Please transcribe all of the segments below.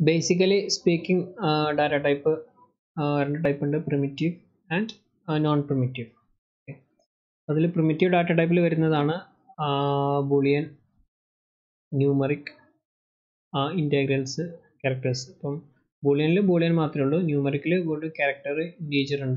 Basically speaking data type രണ്ട് type ഉണ്ട് primitive and non primitive അതിൽ പ്രിമിറ്റീവ് ഡാറ്റ ടൈപ്പിൽ വരുന്നതാണ് ബൂളിയൻ ന്യൂമറിക് ഇൻറ്റഗ്രൽസ് ക്യാരക്ടേഴ്സ് ഇപ്പം ബൂളിയനിൽ ബൂളിയൻ മാത്രമേ ഉള്ളൂ ന്യൂമറിക്കിൽ വീണ്ടും ക്യാരക്ടർ ഇൻറ്റീജർ ഉണ്ട്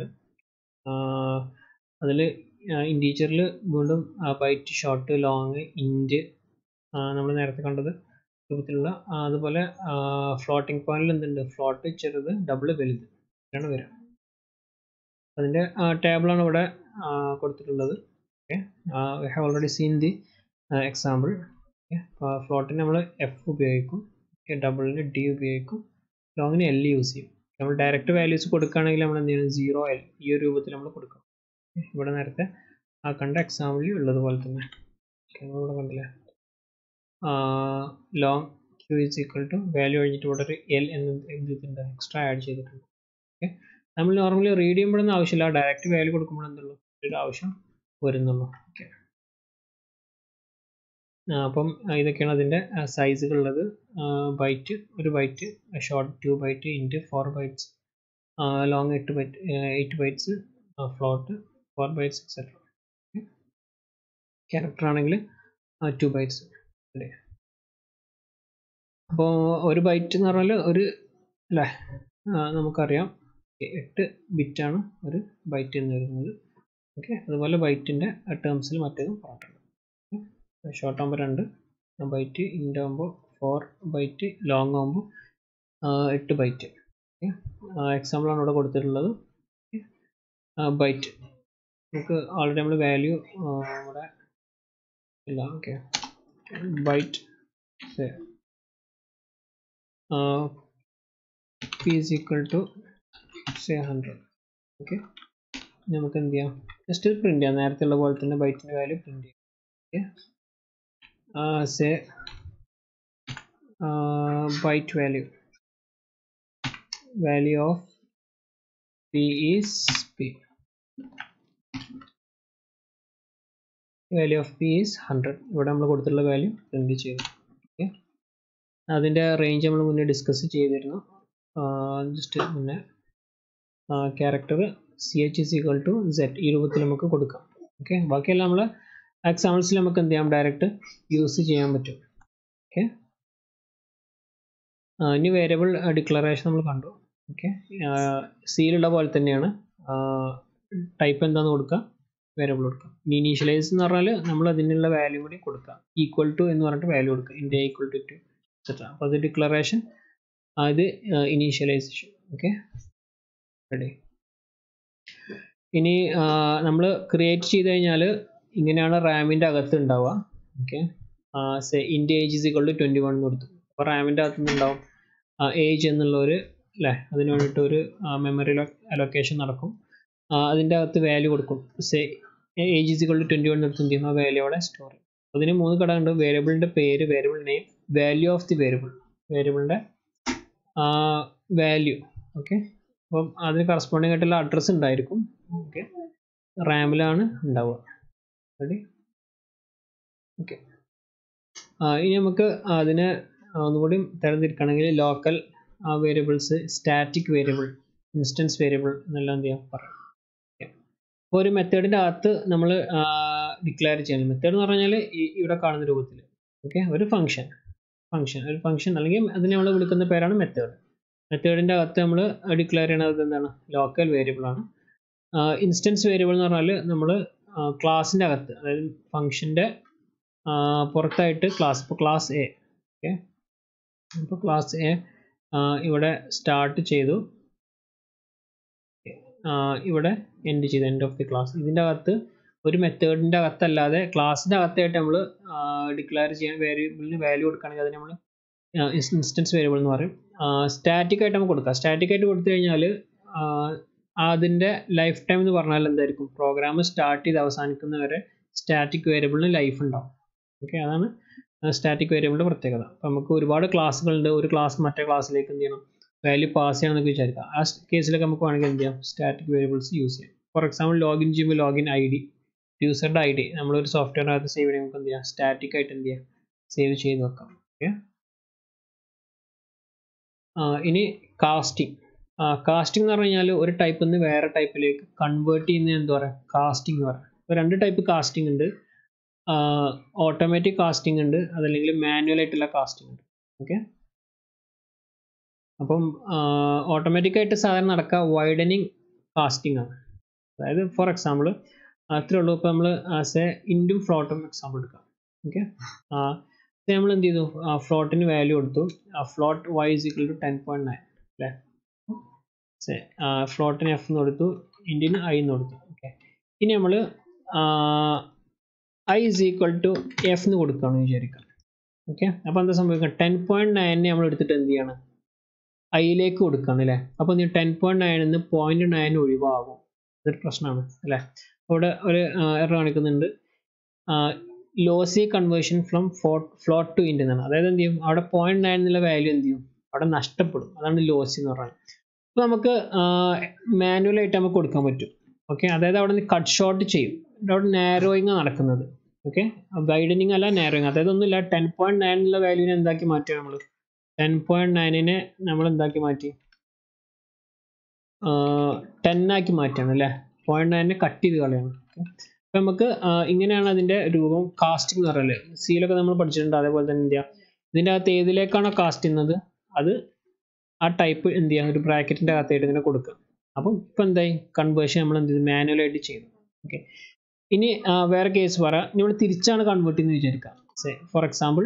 അതിൽ ഇൻറ്റീജറിൽ വീണ്ടും ബൈറ്റ് ഷോർട്ട് ലോങ് ഇൻറ്റ് നമ്മൾ നേരത്തെ കണ്ടത് രൂപത്തിലുള്ള അതുപോലെ ഫ്ലോട്ടിംഗ് പോയിന്റിൽ എന്തുണ്ട് ഫ്ലോട്ട് ചെറുത് ഡബിൾ വലുത് ഇതാണ് വരിക അതിൻ്റെ ടേബിളാണ് ഇവിടെ കൊടുത്തിട്ടുള്ളത് okay we have already seen the example ഫ്ലോട്ടിന് നമ്മൾ എഫ് ഉപയോഗിക്കും ഡബിളിന് ഡി ഉപയോഗിക്കും ലോങ്ങിന് എൽ യൂസ് ചെയ്യും നമ്മൾ ഡയറക്റ്റ് വാല്യൂസ് കൊടുക്കുകയാണെങ്കിൽ നമ്മൾ എന്ത് ചെയ്യണം സീറോ എൽ ഈ ഒരു രൂപത്തിൽ നമ്മൾ കൊടുക്കണം ഇവിടെ നേരത്തെ ആ കണ്ട എക്സാമ്പിളിൽ ഉള്ളതുപോലെ തന്നെ ഇവിടെ കണ്ടില്ലേ long q is equal to value കഴിഞ്ഞിട്ട് ഇവിടെ ഒരു എൽ എന്ന് എന്തിട്ടുണ്ട് എക്സ്ട്രാ ആഡ് ചെയ്തിട്ടുണ്ട് ഓക്കെ നമ്മൾ നോർമലി റീഡ് ചെയ്യുമ്പോഴൊന്നും ആവശ്യമില്ല ഡയറക്റ്റ് വാല്യൂ കൊടുക്കുമ്പോൾ എന്തുള്ളൂ ഒരു ആവശ്യം വരുന്നുള്ളൂ ഓക്കെ അപ്പം ഇതൊക്കെയാണ് അതിൻ്റെ സൈസുകൾ ഉള്ളത് ബൈറ്റ് ഒരു byte short two byte int four bytes long എട്ട് byte eight bytes float four bytes etcetera character ആണെങ്കിൽ ടു ബൈറ്റ്സ് അല്ലേ അപ്പോൾ ഒരു ബൈറ്റ് എന്ന് പറഞ്ഞാൽ ഒരു അല്ലേ നമുക്കറിയാം എട്ട് ബിറ്റാണ് ഒരു ബൈറ്റ് എന്ന് വരുന്നത് ഓക്കെ അതുപോലെ ബൈറ്റിൻ്റെ ടേംസിൽ മറ്റേതും പറഞ്ഞിട്ടുണ്ട് ഷോർട്ട് ആകുമ്പോൾ രണ്ട് ബൈറ്റ് ഇൻ്റ് ആകുമ്പോൾ ഫോർ ബൈറ്റ് ലോങ് ആകുമ്പോൾ എട്ട് ബൈറ്റ് എക്സാമ്പിളാണ് ഇവിടെ കൊടുത്തിട്ടുള്ളത് ബൈറ്റ് നമുക്ക് ഓൾറെഡി നമ്മൾ വാല്യൂ ഇവിടെ ഇല്ല okay byte P is equal to say hundred okay നമുക്ക് എന്ത് ചെയ്യാം ജസ്റ്റ് പ്രിൻ്റ് ചെയ്യാം നേരത്തെ ഉള്ള പോലെ തന്നെ ബൈറ്റിൻ്റെ വാല്യൂ പ്രിൻ്റ് ചെയ്യാം okay say byte value value of p is p value of P is hundred ഇവിടെ നമ്മൾ കൊടുത്തിട്ടുള്ള വാല്യൂ പ്രിന്റ് ചെയ്തു ഓക്കെ അതിൻ്റെ റേഞ്ച് നമ്മൾ മുന്നേ ഡിസ്കസ് ചെയ്തിരുന്നു ജസ്റ്റ് മുന്നേ character C H is equal to set ഈ രൂപത്തിൽ നമുക്ക് കൊടുക്കാം ഓക്കെ ബാക്കിയെല്ലാം നമ്മൾ എക്സാമ്പിൾസിൽ നമുക്ക് എന്ത് ചെയ്യാം ഡയറക്റ്റ് യൂസ് ചെയ്യാൻ പറ്റും ഓക്കെ ഇനി വേരിയബിൾ ഡിക്ലറേഷൻ നമ്മൾ കണ്ടു ഓക്കെ സിയിലുള്ള പോലെ തന്നെയാണ് ടൈപ്പ് എന്താണെന്ന് കൊടുക്കുക വേരിയബിൾ കൊടുക്കുക ഇനി ഇനീഷ്യലൈസ് എന്ന് പറഞ്ഞാൽ നമ്മൾ അതിനുള്ള വാല്യൂ കൂടി കൊടുക്കുക ഈക്വൽ ടു എന്ന് പറഞ്ഞിട്ട് വാല്യൂ കൊടുക്കുക ഇൻ്റെ ഈക്വൽ ടു ടു എക്സെട്ര അപ്പോൾ അത് ഡിക്ലറേഷൻ അത് ഇനീഷ്യലൈസേഷൻ ഓക്കെ റെഡി ഇനി നമ്മൾ ക്രിയേറ്റ് ചെയ്ത് കഴിഞ്ഞാൽ ഇങ്ങനെയാണ് റാമിൻ്റെ അകത്ത് ഉണ്ടാവുക okay int age is equal to twenty one എന്ന് കൊടുത്തു അപ്പോൾ റാമിൻ്റെ അകത്ത് നിന്നുണ്ടാവും ഏജ് എന്നുള്ള ഒരു അല്ലേ അതിന് വേണ്ടിയിട്ട് ഒരു മെമ്മറി അലൊക്കേഷൻ നടക്കും അതിൻ്റെ അകത്ത് വാല്യൂ കൊടുക്കും say age is equal to twenty one എടുത്ത് എന്ത് ചെയ്യും ആ വാല്യൂ അവിടെ സ്റ്റോർ ചെയ്യും അതിന് മൂന്ന് ഘടകമുണ്ട് വേരിയബിളിൻ്റെ പേര് variable name value of the variable വേരിയബിളിൻ്റെ വാല്യൂ ഓക്കെ അപ്പം അതിന് കറസ്പോണ്ടിങ് ആയിട്ടുള്ള അഡ്രസ്സ് ഉണ്ടായിരിക്കും ഓക്കെ റാമിലാണ് ഉണ്ടാവുക റെഡി ഓക്കെ ഇനി നമുക്ക് അതിനെ ഒന്നുകൂടി തരംതിരിക്കണമെങ്കിൽ local variables static variable instance variable എന്നെല്ലാം എന്ത് ചെയ്യാം പറയാം അപ്പോൾ ഒരു മെത്തേഡിൻ്റെ അകത്ത് നമ്മൾ ഡിക്ലെയർ ചെയ്യണം മെത്തേഡ് എന്ന് പറഞ്ഞാൽ ഇവിടെ കാണുന്ന രൂപത്തിൽ ഓക്കെ ഒരു ഫംഗ്ഷൻ ഫംഗ്ഷൻ ഒരു ഫംഗ്ഷൻ അല്ലെങ്കിൽ അതിനെ നമ്മൾ വിളിക്കുന്ന പേരാണ് മെത്തേഡ് മെത്തേഡിൻ്റെ അകത്ത് നമ്മൾ ഡിക്ലെയർ ചെയ്യണത് എന്താണ് ലോക്കൽ വേരിയബിൾ ആണ് ഇൻസ്റ്റൻസ് വേരിയബിൾ എന്ന് പറഞ്ഞാൽ നമ്മൾ ക്ലാസ്സിൻ്റെ അകത്ത് അതായത് ഫംഗ്ഷൻ്റെ പുറത്തായിട്ട് ക്ലാസ് ഇപ്പോൾ ക്ലാസ് എ ഓക്കെ ഇപ്പോൾ ക്ലാസ് എ ഇവിടെ സ്റ്റാർട്ട് ചെയ്തു ഇവിടെ എൻഡ് ചെയ്തു എൻഡ് ഓഫ് ദി ക്ലാസ് ഇതിൻ്റെ അകത്ത് ഒരു മെത്തേഡിൻ്റെ അകത്തല്ലാതെ ക്ലാസ്സിൻ്റെ അകത്തായിട്ട് നമ്മൾ ഡിക്ലെയർ ചെയ്യാൻ വേരിയബിളിന് വാല്യൂ കൊടുക്കുകയാണെങ്കിൽ അതിന് നമ്മൾ ഇൻസ്റ്റൻസ് വേരിയബിൾ എന്ന് പറയും സ്റ്റാറ്റിക് ആയിട്ട് നമുക്ക് കൊടുക്കാം സ്റ്റാറ്റിക് ആയിട്ട് കൊടുത്തു കഴിഞ്ഞാൽ അതിൻ്റെ ലൈഫ് ടൈം എന്ന് പറഞ്ഞാൽ എന്തായിരിക്കും പ്രോഗ്രാം സ്റ്റാർട്ട് ചെയ്ത് അവസാനിക്കുന്ന വരെ സ്റ്റാറ്റിക് വേരിയബിളിന് ലൈഫ് ഉണ്ടാവും ഓക്കെ അതാണ് സ്റ്റാറ്റിക് വേരിയബിളിൻ്റെ പ്രത്യേകത അപ്പോൾ നമുക്ക് ഒരുപാട് ക്ലാസ്സുകളുണ്ട് ഒരു ക്ലാസ് മറ്റേ ക്ലാസ്സിലേക്ക് എന്ത് ചെയ്യണം വാല്യൂ പാസ് ചെയ്യണമെന്നൊക്കെ വിചാരിക്കാം ആ കേസിലൊക്കെ നമുക്ക് വേണമെങ്കിൽ എന്ത് ചെയ്യാം സ്റ്റാറ്റിക് വേരിയബിൾസ് യൂസ് ചെയ്യാം ഫോർ എക്സാമ്പിൾ ലോഗിൻ ചെയ്യുമ്പോൾ ലോഗിൻ ഐ ഡി യൂസറുടെ ഐ ഡി നമ്മളൊരു സോഫ്റ്റ്വെയറിനകത്ത് സേവ് ചെയ്യണമെങ്കിൽ നമുക്ക് എന്ത് ചെയ്യാം സ്റ്റാറ്റിക് ആയിട്ട് എന്ത് ചെയ്യാം സേവ് ചെയ്ത് വെക്കാം ഓക്കെ ഇനി കാസ്റ്റിംഗ് കാസ്റ്റിംഗ് എന്ന് പറഞ്ഞു കഴിഞ്ഞാൽ ഒരു ടൈപ്പിൽ നിന്ന് വേറെ ടൈപ്പിലേക്ക് കൺവേർട്ട് ചെയ്യുന്ന എന്താ പറയുക കാസ്റ്റിംഗ് എന്ന് പറയുക ഇപ്പോൾ രണ്ട് ടൈപ്പ് കാസ്റ്റിംഗ് ഉണ്ട് ഓട്ടോമാറ്റിക് കാസ്റ്റിംഗ് ഉണ്ട് അതല്ലെങ്കിൽ മാനുവൽ ആയിട്ടുള്ള കാസ്റ്റിംഗ് ഉണ്ട് ഓക്കെ അപ്പം ഓട്ടോമാറ്റിക് ആയിട്ട് സാധാരണ നടക്കുക വൈഡനിങ് കാസ്റ്റിംഗ് ആണ് അതായത് ഫോർ എക്സാമ്പിൾ അത്രേ ഉള്ളൂ ഇപ്പോൾ നമ്മൾ ആസ് എ ഇൻഡും ഫ്ലോട്ടും എക്സാമ്പിൾ എടുക്കാം ഓക്കെ നമ്മൾ എന്ത് ചെയ്തു ഫ്ലോട്ടിന് വാല്യൂ കൊടുത്തു float Y is equal to ten point nine അല്ലേ ഫ്ലോട്ടിന് എഫ് എന്ന് കൊടുത്തു ഇൻഡിന് ഐ എന്ന് കൊടുത്തു ഓക്കെ ഇനി നമ്മൾ I is equal to F എന്ന് കൊടുക്കുകയാണെന്ന് വിചാരിക്കാം ഓക്കെ അപ്പോൾ എന്താ സംഭവിക്കുക ടെൻ പോയിന്റ് നയനെ നമ്മൾ എടുത്തിട്ട് എന്ത് ചെയ്യാണ് ഐയിലേക്ക് കൊടുക്കുകയാണ് അല്ലേ അപ്പോൾ നീ ടെൻ പോയിന്റ് നയനിൽ നിന്ന് പോയിന്റ് നയൻ ഒഴിവാകും ഇതൊരു പ്രശ്നമാണ് അല്ലേ അവിടെ ഒരു എറർ കാണിക്കുന്നുണ്ട് lossy conversion from float to int എന്നാണ് അതായത് എന്ത് ചെയ്യും അവിടെ പോയിന്റ് നയൻ എന്നുള്ള വാല്യൂ എന്ത് ചെയ്യും അവിടെ നഷ്ടപ്പെടും അതാണ് ലോസി എന്ന് പറയുന്നത് അപ്പോൾ നമുക്ക് മാനുവലായിട്ട് നമുക്ക് കൊടുക്കാൻ പറ്റും ഓക്കെ അതായത് അവിടെ നിന്ന് കട്ട് ഷോർട്ട് ചെയ്യും അവിടെ നാരോയിങ് നടക്കുന്നത് ഓക്കെ വൈഡനിങ് അല്ല നാരോയിങ് അതായത് ഒന്നുമില്ല ടെൻ പോയിന്റ് നയൻ എന്നുള്ള വാല്യൂവിനെ എന്താക്കി മാറ്റുക നമ്മൾ ടെൻ പോയിന്റ് നയനിനെ നമ്മൾ എന്താക്കി മാറ്റി ടെൻ ആക്കി മാറ്റുകയാണ് അല്ലേ പോയിന്റ് നയനെ കട്ട് ചെയ്ത് കളയാണ് അപ്പം നമുക്ക് ഇങ്ങനെയാണ് അതിൻ്റെ രൂപം കാസ്റ്റിംഗ് എന്ന് പറയുന്നത് സിയിലൊക്കെ നമ്മൾ പഠിച്ചിട്ടുണ്ട് അതേപോലെ തന്നെ എന്ത് ചെയ്യുക ഇതിൻ്റെ അകത്ത് ഏതിലേക്കാണോ കാസ്റ്റ് ചെയ്യുന്നത് അത് ആ ടൈപ്പ് എന്ത് ചെയ്യുക ഒരു ബ്രാക്കറ്റിൻ്റെ അകത്തായിട്ട് ഇങ്ങനെ കൊടുക്കുക അപ്പം ഇപ്പം എന്തായി കൺവേർഷൻ നമ്മൾ എന്ത് ചെയ്തു മാനുവലായിട്ട് ചെയ്തു ഓക്കെ ഇനി വേറെ കേസ് പറ നമ്മൾ തിരിച്ചാണ് കൺവേർട്ട് ചെയ്യുന്നത് വിചാരിക്കാം for example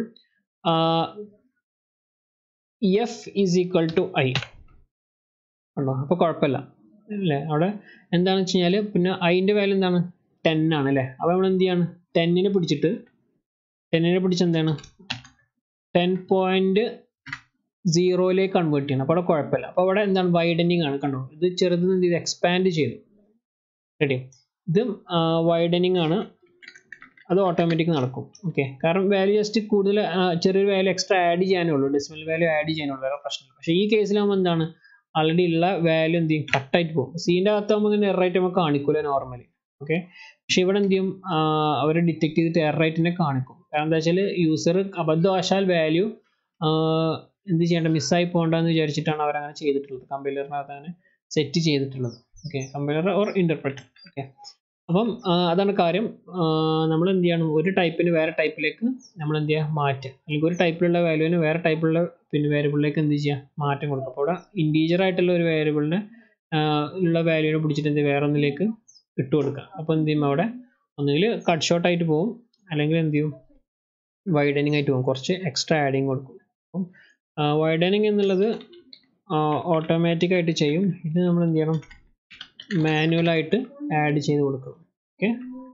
F is equal to I ഉണ്ടോ അപ്പോൾ കുഴപ്പമില്ല അല്ലേ അവിടെ എന്താണെന്ന് വെച്ച് കഴിഞ്ഞാൽ പിന്നെ അതിൻ്റെ വാല്യൂ എന്താണ് ടെൻ ആണ് അല്ലേ അപ്പോൾ നമ്മൾ എന്ത് ചെയ്യാണ് ടെന്നിനെ പിടിച്ചിട്ട് ടെന്നിനെ പിടിച്ച് എന്താണ് ടെൻ പോയിന്റ് സീറോയിലേക്ക് കൺവേർട്ട് ചെയ്യണം അപ്പോൾ അവിടെ കുഴപ്പമില്ല അപ്പോൾ അവിടെ എന്താണ് വൈഡനിങ് ആണ് കണ്ടോ ഇത് ചെറുത് എന്ത് ചെയ്ത് എക്സ്പാൻഡ് ചെയ്തു റെഡി ഇത് വൈഡനിങ് ആണ് അത് ഓട്ടോമാറ്റിക് നടക്കും ഓക്കെ കാരണം വാല്യൂ ജസ്റ്റ് കൂടുതൽ ചെറിയൊരു വാല്യൂ എക്സ്ട്രാ ആഡ് ചെയ്യാനേ ഉള്ളൂ ഡെസിമൽ വാല്യൂ ആഡ് ചെയ്യാനുള്ളൂ വേറെ പ്രശ്നമില്ല പക്ഷേ ഈ കേസിലാകുമ്പോൾ എന്താണ് ആൾറെഡി ഉള്ള വാല്യൂ എന്ത് ചെയ്യും കട്ടായിട്ട് പോകും സീൻ്റെ അകത്താകുമ്പോൾ ഇങ്ങനെ എററായിട്ട് നമുക്ക് കാണിക്കൂല നോർമലി ഓക്കെ പക്ഷെ ഇവിടെ എന്ത് ചെയ്യും അവർ ഡിറ്റക്ട് ചെയ്തിട്ട് എററായിട്ട് തന്നെ കാണിക്കും കാരണം എന്താ വെച്ചാൽ യൂസർ അബദ്ധവശാൽ വാല്യൂ എന്ത് ചെയ്യേണ്ട മിസ്സായി പോകണ്ടെന്ന് വിചാരിച്ചിട്ടാണ് അവർ അങ്ങനെ ചെയ്തിട്ടുള്ളത് കമ്പൈലറിനകത്ത് അങ്ങനെ സെറ്റ് ചെയ്തിട്ടുള്ളത് okay compiler or interpreter okay അപ്പം അതാണ് കാര്യം നമ്മൾ എന്ത് ചെയ്യണം ഒരു ടൈപ്പിന് വേറെ ടൈപ്പിലേക്ക് നമ്മൾ എന്ത് ചെയ്യുക മാറ്റുക അല്ലെങ്കിൽ ഒരു ടൈപ്പിലുള്ള വാല്യൂവിന് വേറെ ടൈപ്പിലുള്ള പിന്നെ വേരിയബിളിലേക്ക് എന്ത് ചെയ്യുക മാറ്റം കൊടുക്കുക അപ്പോൾ ഇവിടെ ഇൻറ്റീജർ ആയിട്ടുള്ള ഒരു വേരിയബിളിന് ഉള്ള വാല്യൂവിനെ പിടിച്ചിട്ട് എന്ത് വേറെ ഒന്നിലേക്ക് ഇട്ട് കൊടുക്കുക അപ്പോൾ എന്ത് ചെയ്യും അവിടെ ഒന്നുകിൽ കട്ട് ഷോർട്ട് ആയിട്ട് പോകും അല്ലെങ്കിൽ എന്ത് ചെയ്യും വൈഡനിങ് ആയിട്ട് പോകും കുറച്ച് എക്സ്ട്രാ ആഡിങ് കൊടുക്കും അപ്പം വൈഡനിങ് എന്നുള്ളത് ഓട്ടോമാറ്റിക് ആയിട്ട് ചെയ്യും ഇത് നമ്മൾ എന്ത് ചെയ്യണം മാനുവലായിട്ട് ആഡ് ചെയ്ത് കൊടുക്കണം ഓക്കെ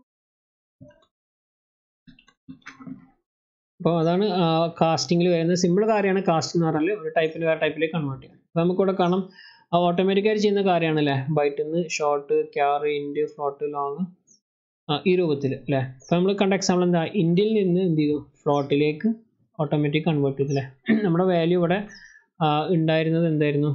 അപ്പോൾ അതാണ് കാസ്റ്റിങ്ങിൽ വരുന്ന സിമ്പിൾ കാര്യമാണ് കാസ്റ്റിംഗ് എന്ന് പറഞ്ഞാൽ ഒരു ടൈപ്പിൽ വേറെ ടൈപ്പിലേക്ക് കൺവേർട്ട് ചെയ്യാം അപ്പോൾ നമുക്കിവിടെ കാണാം ഓട്ടോമാറ്റിക്കായിട്ട് ചെയ്യുന്ന കാര്യമാണല്ലേ ബൈറ്റിൽ നിന്ന് ഷോർട്ട് ക്യാർ ഇൻഡ് ഫ്ലോട്ട് ലോങ് ഈ രൂപത്തിൽ അല്ലേ അപ്പോൾ നമ്മൾ കണ്ട എക്സാമ്പിൾ എന്താ ഇന്ത്യയിൽ നിന്ന് എന്ത് ചെയ്തു ഫ്ലോട്ടിലേക്ക് ഓട്ടോമാറ്റിക് കൺവേർട്ട് ചെയ്തു അല്ലേ നമ്മുടെ വാല്യൂ ഇവിടെ ഉണ്ടായിരുന്നത് എന്തായിരുന്നു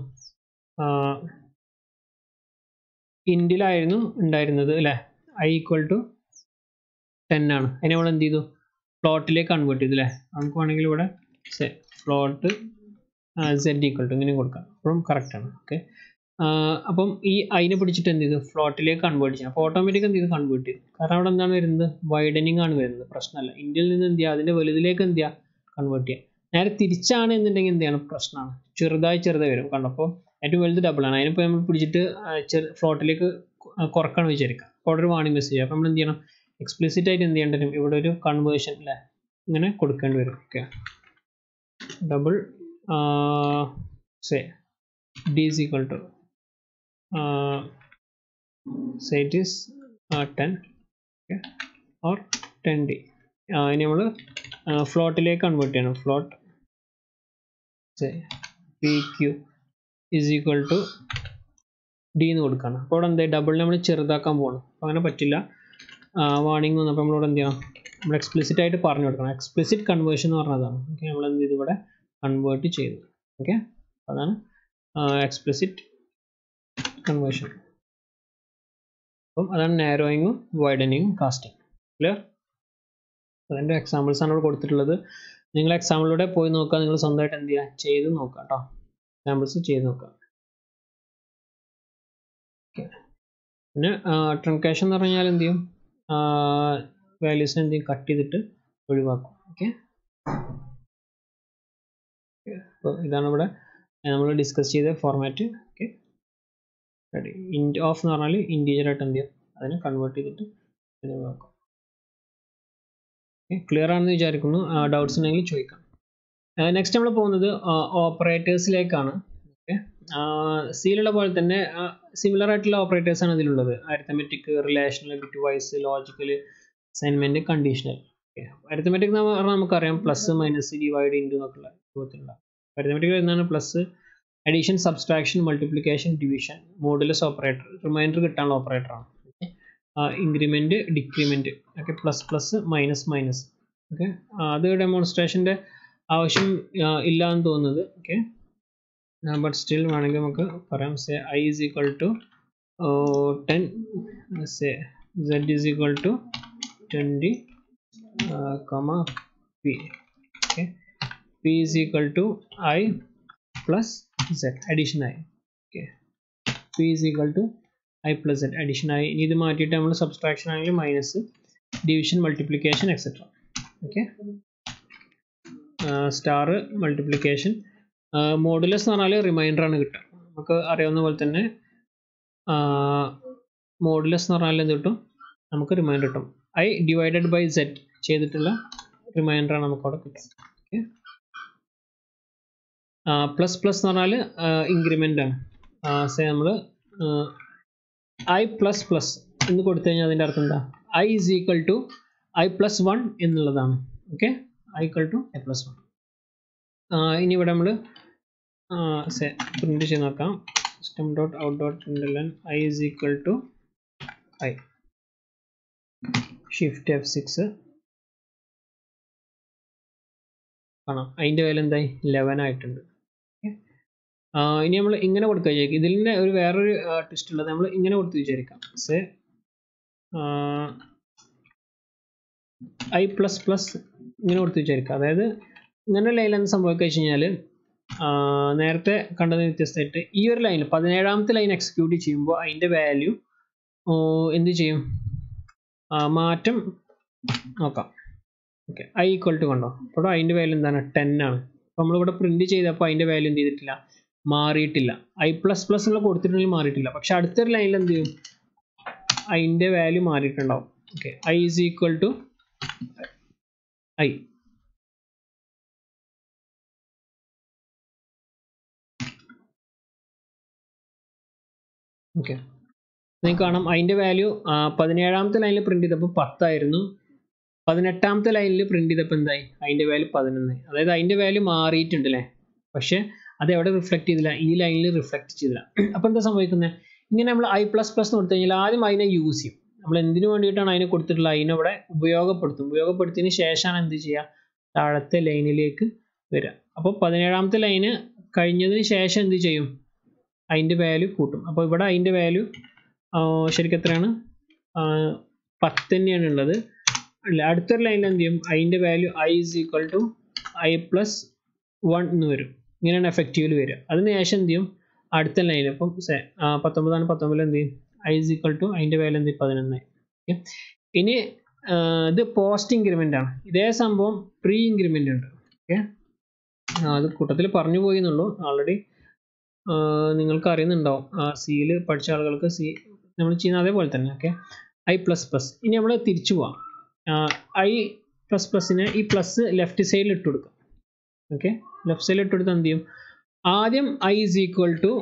ഇൻഡിലായിരുന്നു ഉണ്ടായിരുന്നത് അല്ലേ ഐ ഈക്വൽ ടു ടെൻ ആണ് അതിനെ നമ്മൾ എന്ത് ചെയ്തു ഫ്ലോട്ടിലേക്ക് കൺവേർട്ട് ചെയ്തു അല്ലേ നമുക്ക് വേണമെങ്കിൽ ഇവിടെ ഫ്ലോട്ട് സെഡ് ഈക്വൽ ടു ഇങ്ങനെ കൊടുക്കാം അപ്പോഴും കറക്റ്റ് ആണ് ഓക്കെ അപ്പം ഈ അതിനെ പിടിച്ചിട്ട് എന്ത് ചെയ്തു ഫ്ലോട്ടിലേക്ക് കൺവേർട്ട് ചെയ്യണം അപ്പോൾ ഓട്ടോമാറ്റിക് എന്ത് ചെയ്തു കൺവേർട്ട് ചെയ്തു കാരണം അവിടെ എന്താണ് വരുന്നത് വൈഡനിങ് ആണ് വരുന്നത് പ്രശ്നമല്ല ഇന്ത്യയിൽ നിന്ന് എന്ത് ചെയ്യുക അതിൻ്റെ വലുതിലേക്ക് എന്ത് ചെയ്യുക കൺവേർട്ട് ചെയ്യുക നേരെ തിരിച്ചാണ് എന്നുണ്ടെങ്കിൽ എന്ത് ചെയ്യണം പ്രശ്നമാണ് ചെറുതായി ചെറുതായി വരും കണ്ടപ്പോൾ ഏറ്റവും വലുത് ഡബിൾ ആണ് അതിനിപ്പോൾ നമ്മൾ പിടിച്ചിട്ട് ചെറു ഫ്ലോട്ടിലേക്ക് കുറക്കണം വിചാരിക്കാം അപ്പോൾ അവിടെ ഒരു വാണിംഗ് മെസ്സേജ് അപ്പോൾ നമ്മൾ എന്ത് ചെയ്യണം എക്സ്പ്ലിസിറ്റ് ആയിട്ട് എന്ത് ചെയ്യേണ്ടി വരും ഇവിടെ ഒരു കൺവേർഷൻ അല്ലേ ഇങ്ങനെ കൊടുക്കേണ്ടി വരും okay double say D is equal to say it is ten okay or ten D ഇനി നമ്മൾ ഫ്ലോട്ടിലേക്ക് കൺവേർട്ട് ചെയ്യണം float say P Q is equal to D എന്ന് കൊടുക്കണം അപ്പോൾ ഇവിടെ എന്താ ഡബിൾ നമ്മൾ ചെറുതാക്കാൻ പോകണം അപ്പോൾ അങ്ങനെ പറ്റില്ല വാണിംഗ് വന്നപ്പോൾ നമ്മളിവിടെ എന്ത് ചെയ്യണം നമ്മൾ എക്സ്പ്ലിസിറ്റ് ആയിട്ട് പറഞ്ഞു കൊടുക്കണം എക്സ്പ്ലിസിറ്റ് കൺവേർഷൻ എന്ന് പറഞ്ഞതാണ് ഓക്കെ നമ്മൾ എന്ത് ചെയ്തു ഇവിടെ കൺവേർട്ട് ചെയ്തു ഓക്കെ അതാണ് എക്സ്പ്ലിസിറ്റ് കൺവേർഷൻ അപ്പം അതാണ് നാരോയിങ്ങും വൈഡനിങ്ങും കാസ്റ്റിംഗ് ക്ലിയർ അതിൻ്റെ എക്സാമ്പിൾസ് ആണ് ഇവിടെ കൊടുത്തിട്ടുള്ളത് നിങ്ങൾ എക്സാമ്പിളിലൂടെ പോയി നോക്കുക നിങ്ങൾ സ്വന്തമായിട്ട് എന്ത് ചെയ്യുക ചെയ്ത് നോക്കുക കേട്ടോ സാമ്പിൾസ് ചെയ്ത് നോക്കാം പിന്നെ ട്രങ്കേഷൻ എന്ന് പറഞ്ഞാൽ എന്ത് ചെയ്യും വാല്യൂസിനെ എന്ത് ചെയ്യും കട്ട് ചെയ്തിട്ട് ഒഴിവാക്കും ഓക്കെ അപ്പോൾ ഇതാണ് ഇവിടെ നമ്മൾ ഡിസ്കസ് ചെയ്ത ഫോർമാറ്റ് ഓക്കെ ഇൻറ്റ് ഓഫ് എന്ന് പറഞ്ഞാൽ ഇൻറ്റീജർ ആയിട്ട് എന്ത് ചെയ്യും അതിനെ കൺവേർട്ട് ചെയ്തിട്ട് ഒഴിവാക്കും ക്ലിയർ ആണെന്ന് വിചാരിക്കുന്നു ഡൗട്ട്സ് ഉണ്ടെങ്കിൽ ചോദിക്കാം നെക്സ്റ്റ് നമ്മൾ പോകുന്നത് ഓപ്പറേറ്റേഴ്സിലേക്കാണ് ഓക്കെ സിയിലുള്ള പോലെ തന്നെ സിമിലർ ആയിട്ടുള്ള ഓപ്പറേറ്റേഴ്സ് ആണ് ഇതിലുള്ളത് arithmetic relational bitwise logical assignment conditional okay arithmetic എന്ന് പറഞ്ഞാൽ നമുക്കറിയാം പ്ലസ് മൈനസ് ഡിവൈഡ് ഇൻറ്റു എന്നൊക്കെയുള്ള രൂപത്തിലുള്ള അരിത്തമെറ്റിക് എന്താണ് plus addition subtraction multiplication division modulus operator remainder കിട്ടാനുള്ള ഓപ്പറേറ്ററാണ് ഓക്കെ ഇൻക്രിമെൻറ്റ് ഡിക്രിമെൻറ്റ് ഒക്കെ plus plus minus minus okay അത് ഡെമോൺസ്ട്രേഷൻ്റെ ആവശ്യം ഇല്ല എന്ന് തോന്നുന്നത് ഓക്കെ ബട്ട് സ്റ്റിൽ വേണമെങ്കിൽ നമുക്ക് പറയാം say I is equal to ten say Z is equal to twenty comma P okay P is equal to I plus Z addition ആയി okay P is equal to I plus Z addition ആയി ഇനി ഇത് മാറ്റിയിട്ട് നമ്മൾ subtraction ആണെങ്കിൽ minus division multiplication etcetera okay star multiplication modulus എന്ന് പറഞ്ഞാൽ reminder ആണ് കിട്ടുക നമുക്ക് അറിയാവുന്ന പോലെ തന്നെ മോഡുലസ് എന്ന് പറഞ്ഞാൽ എന്ത് കിട്ടും നമുക്ക് റിമൈൻഡർ കിട്ടും ഐ ഡിവൈഡഡ് ബൈ സെറ്റ് ചെയ്തിട്ടുള്ള റിമൈൻഡർ ആണ് നമുക്ക് അവിടെ കിട്ടും ഓക്കെ പ്ലസ് പ്ലസ് എന്ന് പറഞ്ഞാൽ ഇൻക്രിമെൻ്റ് ആണ് സേ നമ്മൾ ഐ പ്ലസ് പ്ലസ് എന്ന് കൊടുത്തു കഴിഞ്ഞാൽ അതിൻ്റെ അർത്ഥം എന്താ I is equal to I plus one എന്നുള്ളതാണ് okay I equal to I plus one ഇനി ഇവിടെ നമ്മൾ പ്രിന്റ് ചെയ്ത് നോക്കാം system dot out dot print I is equal to I shift F six കാണാം അതിൻ്റെ വില എന്തായി ലെവൻ ആയിട്ടുണ്ട് ഇനി നമ്മൾ ഇങ്ങനെ കൊടുക്കുക വിചാരിക്കും ഇതിൻ്റെ ഒരു വേറൊരു ട്വിസ്റ്റ് ഉള്ളത് നമ്മൾ ഇങ്ങനെ കൊടുത്ത് വിചാരിക്കാം സേ ഐ പ്ലസ് പ്ലസ് ഇങ്ങനെ കൊടുത്ത് വിചാരിക്കുക അതായത് ഇങ്ങനെ ലൈൻ എന്ന് സംഭവിക്കുക വെച്ച് കഴിഞ്ഞാൽ നേരത്തെ കണ്ടതിന് വ്യത്യസ്തമായിട്ട് ഈ ഒരു ലൈൻ പതിനേഴാമത്തെ ലൈൻ എക്സിക്യൂട്ട് ചെയ്യുമ്പോൾ അതിൻ്റെ വാല്യൂ എന്ത് ചെയ്യും മാറ്റം നോക്കാം ഓക്കെ ഐ ഈക്വൽ ടു കണ്ടോ അപ്പോൾ അതിൻ്റെ വാല്യൂ എന്താണ് ടെൻ ആണ് അപ്പോൾ നമ്മളിവിടെ പ്രിന്റ് ചെയ്തപ്പോൾ അതിൻ്റെ വാല്യൂ എന്ത് ചെയ്തിട്ടില്ല മാറിയിട്ടില്ല ഐ പ്ലസ് പ്ലസ് ഉള്ള കൊടുത്തിട്ടുണ്ടെങ്കിൽ മാറിയിട്ടില്ല പക്ഷെ അടുത്തൊരു ലൈനിൽ എന്ത് ചെയ്യും അതിൻ്റെ വാല്യൂ മാറിയിട്ടുണ്ടാവും okay I is equal to I okay നിങ്ങൾക്ക് കാണാം അതിൻ്റെ വാല്യൂ പതിനേഴാമത്തെ ലൈനിൽ പ്രിന്റ് ചെയ്തപ്പോൾ പത്തായിരുന്നു പതിനെട്ടാമത്തെ ലൈനിൽ പ്രിന്റ് ചെയ്തപ്പോൾ എന്തായി അതിൻ്റെ വാല്യൂ പതിനൊന്ന് അതായത് അതിൻ്റെ വാല്യൂ മാറിയിട്ടുണ്ട് അല്ലേ പക്ഷേ അത് എവിടെ റിഫ്ലക്ട് ചെയ്തില്ല ഈ ലൈനിൽ റിഫ്ലക്ട് ചെയ്തില്ല അപ്പോൾ എന്താ സംഭവിക്കുന്നത് ഇങ്ങനെ നമ്മൾ ഐ പ്ലസ് പ്ലസ് കൊടുത്തു കഴിഞ്ഞാൽ ആദ്യം അതിനെ യൂസ് ചെയ്യും നമ്മൾ എന്തിനു വേണ്ടിയിട്ടാണ് അതിനെ കൊടുത്തിട്ടുള്ളത് അതിനവിടെ ഉപയോഗപ്പെടുത്തും ഉപയോഗപ്പെടുത്തിയതിന് ശേഷമാണ് എന്ത് ചെയ്യുക താഴത്തെ ലൈനിലേക്ക് വരിക അപ്പോൾ പതിനേഴാമത്തെ ലൈന് കഴിഞ്ഞതിന് ശേഷം എന്ത് ചെയ്യും അതിൻ്റെ വാല്യൂ കൂട്ടും അപ്പോൾ ഇവിടെ അതിൻ്റെ വാല്യൂ ശരിക്കും എത്രയാണ് പത്ത് തന്നെയാണ് ഉള്ളത് അല്ല അടുത്തൊരു ലൈനിൽ എന്ത് ചെയ്യും അതിൻ്റെ value I is equal to I plus one എന്ന് വരും ഇങ്ങനെയാണ് എഫക്റ്റീവിൽ വരിക അതിന് ശേഷം എന്ത് ചെയ്യും അടുത്ത ലൈൻ അപ്പം പത്തൊമ്പതാണ് പത്തൊമ്പതിൽ എന്ത് ചെയ്യും ഐ ഇസ് ഈക്വൽ ടു അതിൻ്റെ വാല്യൂ എന്ത് ചെയ്യും പതിനൊന്ന് ഓക്കെ ഇനി ഇത് പോസ്റ്റ് ഇൻക്രിമെൻ്റ് ആണ് ഇതേ സംഭവം പ്രീ ഇൻക്രിമെൻ്റ് ഉണ്ട് ഓക്കെ അത് കൂട്ടത്തിൽ പറഞ്ഞു പോയി എന്നുള്ളൂ ആൾറെഡി നിങ്ങൾക്ക് അറിയുന്നുണ്ടാവും സിയിൽ പഠിച്ച ആളുകൾക്ക് സി നമ്മൾ ചെയ്യുന്ന അതേപോലെ തന്നെ ഓക്കെ ഐ പ്ലസ് പ്ലസ് ഇനി നമ്മൾ തിരിച്ചു പോവാം ഐ പ്ലസ് പ്ലസിന് ഈ പ്ലസ് ലെഫ്റ്റ് സൈഡിൽ ഇട്ട് കൊടുക്കാം ഓക്കെ ലെഫ്റ്റ് സൈഡിൽ ഇട്ട് കൊടുത്താൽ എന്ത് ചെയ്യും ആദ്യം I is equal to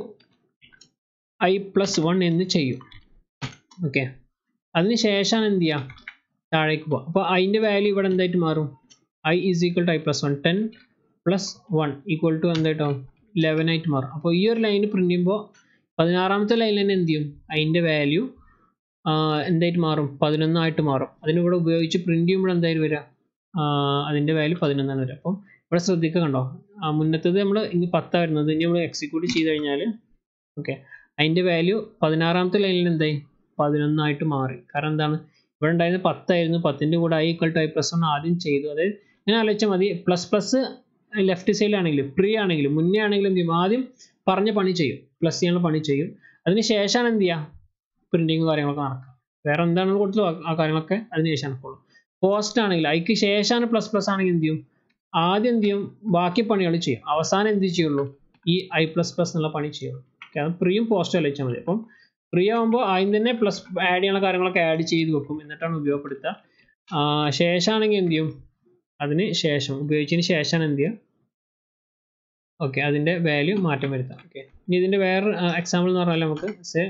I plus one എന്ന് ചെയ്യും ഓക്കെ അതിന് ശേഷമാണ് എന്ത് ചെയ്യുക താഴേക്ക് പോവുക അപ്പോൾ അതിൻ്റെ വാല്യൂ ഇവിടെ എന്തായിട്ട് മാറും I is equal to I plus one ten plus one equal to എന്തായിട്ടാവും ലെവൻ ആയിട്ട് മാറും അപ്പോൾ ഈ ഒരു ലൈൻ പ്രിന്റ് ചെയ്യുമ്പോൾ പതിനാറാമത്തെ ലൈനിൽ തന്നെ എന്ത് ചെയ്യും അതിൻ്റെ വാല്യൂ എന്തായിട്ട് മാറും പതിനൊന്നായിട്ട് മാറും അതിനിവിടെ ഉപയോഗിച്ച് പ്രിന്റ് ചെയ്യുമ്പോൾ എന്തായാലും വരിക അതിൻ്റെ വാല്യൂ പതിനൊന്നാണ് വരിക അപ്പം ഇവിടെ ശ്രദ്ധിക്കുക കണ്ടോ ആ മുന്നത്തത് നമ്മൾ ഇനി പത്താണ് വരുന്നത് ഇനി നമ്മൾ എക്സിക്യൂട്ട് ചെയ്ത് കഴിഞ്ഞാൽ ഓക്കെ അതിൻ്റെ വാല്യൂ പതിനാറാമത്തെ ലൈനിൽ എന്തായി പതിനൊന്നായിട്ട് മാറി കാരണം എന്താണ് ഇവിടെ ഉണ്ടായിരുന്നത് പത്തായിരുന്നു പത്തിൻ്റെ കൂടെ I equal to I plus one ആദ്യം ചെയ്തു അതായത് ഇങ്ങനെ ആലോചിച്ചാൽ മതി പ്ലസ് പ്ലസ് ലെഫ്റ്റ് സൈഡിലാണെങ്കിലും പ്രീ ആണെങ്കിലും മുന്നേ ആണെങ്കിലും എന്ത് ചെയ്യും ആദ്യം പറഞ്ഞ പണി ചെയ്യും പ്ലസ് ചെയ്യാനുള്ള പണി ചെയ്യും അതിന് ശേഷമാണ് എന്ത് ചെയ്യുക പ്രിന്റിങ് കാര്യങ്ങളൊക്കെ നടക്കുക വേറെ എന്താണ് കൊടുത്തത് ആ കാര്യങ്ങളൊക്കെ അതിന് ശേഷം നടക്കുള്ളൂ പോസ്റ്റ് ആണെങ്കിൽ അതിക്ക് ശേഷമാണ് പ്ലസ് പ്ലസ് ആണെങ്കിൽ എന്ത് ചെയ്യും ആദ്യം എന്ത് ചെയ്യും ബാക്കി പണികൾ ചെയ്യും അവസാനം എന്ത് ചെയ്യുള്ളൂ ഈ ഐ പ്ലസ് പ്ലസ് എന്നുള്ള പണി ചെയ്യുള്ളൂ ഓക്കെ അത് പ്രീയും പോസ്റ്റും അലയിച്ചാൽ മതി അപ്പം പ്രീ ആകുമ്പോൾ ആദ്യം തന്നെ പ്ലസ് ആഡ് ചെയ്യാനുള്ള കാര്യങ്ങളൊക്കെ ആഡ് ചെയ്ത് വെക്കും എന്നിട്ടാണ് ഉപയോഗപ്പെടുത്തുക ശേഷമാണെങ്കിൽ എന്ത് ചെയ്യും അതിന് ശേഷം ഉപയോഗിച്ചതിന് ശേഷമാണ് എന്ത് ചെയ്യുക ഓക്കെ അതിൻ്റെ വാല്യൂ മാറ്റം വരുത്താം ഓക്കെ ഇനി ഇതിൻ്റെ വേറെ എക്സാമ്പിൾ എന്ന് പറഞ്ഞാൽ നമുക്ക് സേ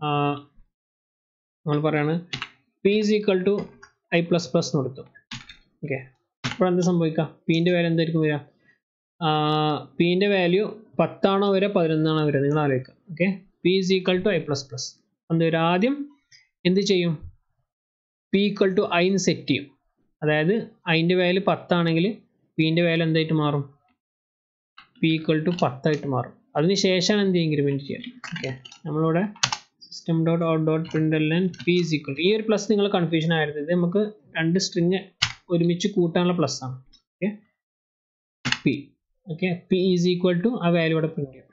നമ്മൾ പറയാണ് P is equal to I plus plus എന്ന് കൊടുത്തു ഓക്കെ അപ്പോൾ എന്ത് സംഭവിക്കുക പീൻ്റെ വാല്യൂ എന്തായിരിക്കും വരിക പീൻ്റെ വാല്യൂ പത്താണോ വരെ പതിനൊന്നാണോ വരെ നിങ്ങൾ ആലോചിക്കുക okay P is equal to I plus plus എന്ത് വരും ആദ്യം എന്ത് ചെയ്യും പി ഈക്വൽ ടു ഐന്ന് സെറ്റ് ചെയ്യും അതായത് അതിൻ്റെ വാല്യൂ പത്താണെങ്കിൽ പീൻ്റെ വാല്യൂ എന്തായിട്ട് മാറും പി ഈക്വൽ ടു പത്തായിട്ട് മാറും അതിന് ശേഷമാണ് എന്ത് ഇൻക്രിമെൻറ്റ് ചെയ്യുക ഓക്കെ നമ്മളിവിടെ system dot out dot print എല്ലാം പി ഈസ് ഈക്വൽ ഈ ഒരു പ്ലസ് നിങ്ങൾ കൺഫ്യൂഷൻ ആയിരുന്നു ഇത് നമുക്ക് രണ്ട് സ്ട്രിങ് ഒരുമിച്ച് കൂട്ടാനുള്ള പ്ലസ് ആണ് okay P okay P is equal to ആ വാല്യൂ ഇവിടെ പ്രിന്റ് ചെയ്യും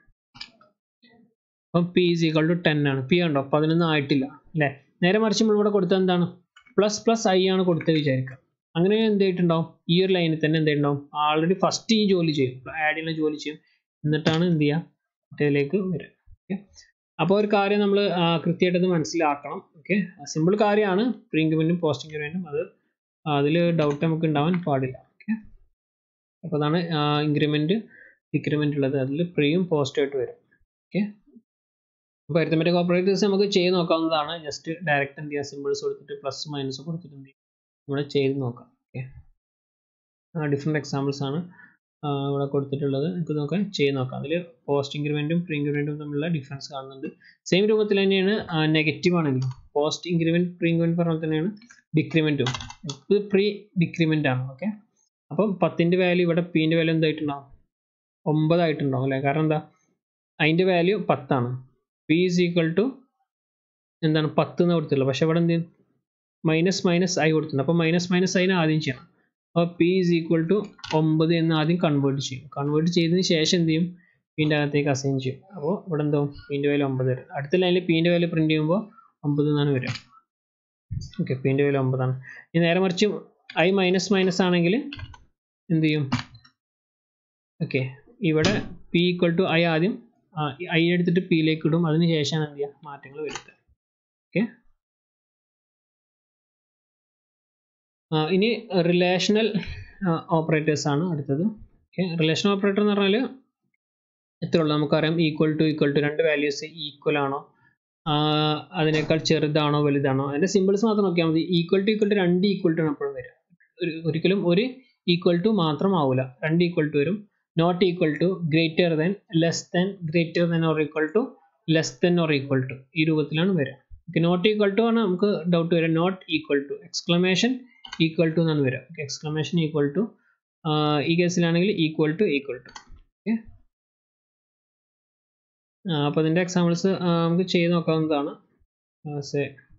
അപ്പം P is equal to ten ആണ് പി ഉണ്ടോ പതിനൊന്നും ആയിട്ടില്ല അല്ലേ നേരെ മറിച്ച് നമ്മൾ ഇവിടെ കൊടുത്തത് എന്താണ് പ്ലസ് പ്ലസ് ഐ ആണ് കൊടുത്തത് വിചാരിക്കുക അങ്ങനെ എന്ത് ചെയ്തിട്ടുണ്ടാവും ഈ ഒരു ലൈനിൽ തന്നെ എന്ത് ഉണ്ടാവും ആൾറെഡി ഫസ്റ്റ് ഈ ജോലി ചെയ്യും ആഡ് ചെയ്യുന്ന ജോലി ചെയ്യും എന്നിട്ടാണ് എന്ത് ചെയ്യുക മറ്റേതിലേക്ക് വരിക ഓക്കെ അപ്പോൾ ഒരു കാര്യം നമ്മൾ കൃത്യമായിട്ട് മനസ്സിലാക്കണം ഓക്കെ സിമ്പിൾ കാര്യമാണ് പ്രീ ഇൻക്രിമെൻറ്റും പോസ്റ്റ് ഇൻക്രിമെൻറ്റും അത് അതിൽ ഡൗട്ട് നമുക്ക് ഉണ്ടാവാൻ പാടില്ല ഓക്കെ അപ്പോൾ അതാണ് ഇൻക്രിമെൻറ്റ് ഡിക്രിമെൻ്റ് ഉള്ളത് അതിൽ പ്രീയും പോസ്റ്റും ആയിട്ട് വരും ഓക്കെ അപ്പോൾ അരിത്തമെറ്റിക് ഓപ്പറേറ്റേഴ്സ് നമുക്ക് ചെയ്ത് നോക്കാവുന്നതാണ് ജസ്റ്റ് ഡയറക്റ്റ് എന്ത് ചെയ്യുക സിമ്പിൾസ് കൊടുത്തിട്ട് പ്ലസ് മൈനസ് കൊടുത്തിട്ട് എന്ത് നമ്മൾ ചെയ്ത് നോക്കാം ഓക്കെ ഡിഫറെൻറ്റ് എക്സാമ്പിൾസ് ആണ് ഇവിടെ കൊടുത്തിട്ടുള്ളത് നമുക്ക് നോക്കാം ചെയ്ത് നോക്കാം അതിൽ പോസ്റ്റ് ഇൻക്രിമെൻറ്റും പ്രീ ഇൻക്രിമെൻറ്റും തമ്മിലുള്ള ഡിഫറൻസ് കാണുന്നുണ്ട് സെയിം രൂപത്തിൽ തന്നെയാണ് നെഗറ്റീവ് ആണെങ്കിലും പോസ്റ്റ് ഇൻക്രിമെൻറ്റ് പ്രീ ഇൻക്രിമെൻറ്റ് പറഞ്ഞ തന്നെയാണ് ഡിക്രിമെൻറ്റും ഇത് പ്രീ ഡിക്രിമെൻ്റ് ആണ് ഓക്കെ അപ്പം പത്തിൻ്റെ വാല്യൂ ഇവിടെ പീൻ്റെ വാല്യൂ എന്തായിട്ടുണ്ടാവും ഒമ്പതായിട്ടുണ്ടാവും അല്ലേ കാരണം എന്താ അതിൻ്റെ വാല്യൂ പത്താണ് പി ഈസ് ഈക്വൽ ടു എന്താണ് പത്ത് എന്ന് കൊടുത്തിട്ടുള്ളത് പക്ഷേ ഇവിടെ എന്ത് മൈനസ് മൈനസ് ആയി കൊടുത്തിട്ടുണ്ട് അപ്പോൾ മൈനസ് മൈനസ് അതിന് ആദ്യം ചെയ്യണം അപ്പോൾ പി ഈസ് ഈക്വൽ ടു ഒമ്പത് എന്ന് ആദ്യം കൺവേർട്ട് ചെയ്യും കൺവേർട്ട് ചെയ്തതിന് ശേഷം എന്ത് ചെയ്യും പീൻ്റെ അകത്തേക്ക് അസൈൻ ചെയ്യും അപ്പോൾ ഇവിടെ എന്താവും പീൻ്റെ വാല്യൂ ഒമ്പത് വരും അടുത്ത ലൈനിൽ പീൻ്റെ വാല്യൂ പ്രിൻറ്റ് ചെയ്യുമ്പോൾ ഒമ്പത് എന്നാണ് വരിക ഓക്കെ പീൻ്റെ വാല്യൂ ഒമ്പതാണ് ഇനി നേരെ മറിച്ച് ഐ മൈനസ് മൈനസ് ആണെങ്കിൽ എന്ത് ചെയ്യും ഓക്കെ ഇവിടെ പി ഈക്വൽ ടു ഐ ആദ്യം ഐ എടുത്തിട്ട് പിയിലേക്ക് ഇടും അതിന് ശേഷമാണ് എന്ത് ചെയ്യുക മാറ്റങ്ങൾ വരുത്തുക ഓക്കെ ഇനി റിലേഷണൽ ഓപ്പറേറ്റേഴ്സ് ആണ് അടുത്തത് ഓക്കെ റിലേഷണൽ ഓപ്പറേറ്റർ എന്ന് പറഞ്ഞാൽ എത്ര ഉള്ളൂ നമുക്കറിയാം ഈക്വൽ ടു ഈക്വൽ ടു രണ്ട് വാല്യൂസ് ഈക്വൽ ആണോ അതിനേക്കാൾ ചെറുതാണോ വലുതാണോ അതിൻ്റെ സിമ്പിൾസ് മാത്രം നോക്കിയാൽ മതി ഈക്വൽ ടു ഈക്വൽ ടു രണ്ട് ഈക്വൽ ടു ആണ് എപ്പോഴും വരിക ഒരിക്കലും ഒരു ഈക്വൽ ടു മാത്രം ആവില്ല രണ്ട് ഈക്വൽ ടു വരും not equal to greater than less than greater than or equal to less than or equal to ഈ രൂപത്തിലാണ് വരിക ഓക്കെ നോട്ട് ഈക്വൽ ടു ആണ് നമുക്ക് ഡൗട്ട് വരിക not equal to exclamation equal to എന്നാണ് വരിക ഓക്കെ എക്സ്ക്ലമേഷൻ ഈക്വൽ ടു ഈ കേസിലാണെങ്കിൽ equal to equal to okay അപ്പോൾ അതിൻ്റെ എക്സാമ്പിൾസ് നമുക്ക് ചെയ്ത് നോക്കാവുന്നതാണ് സേ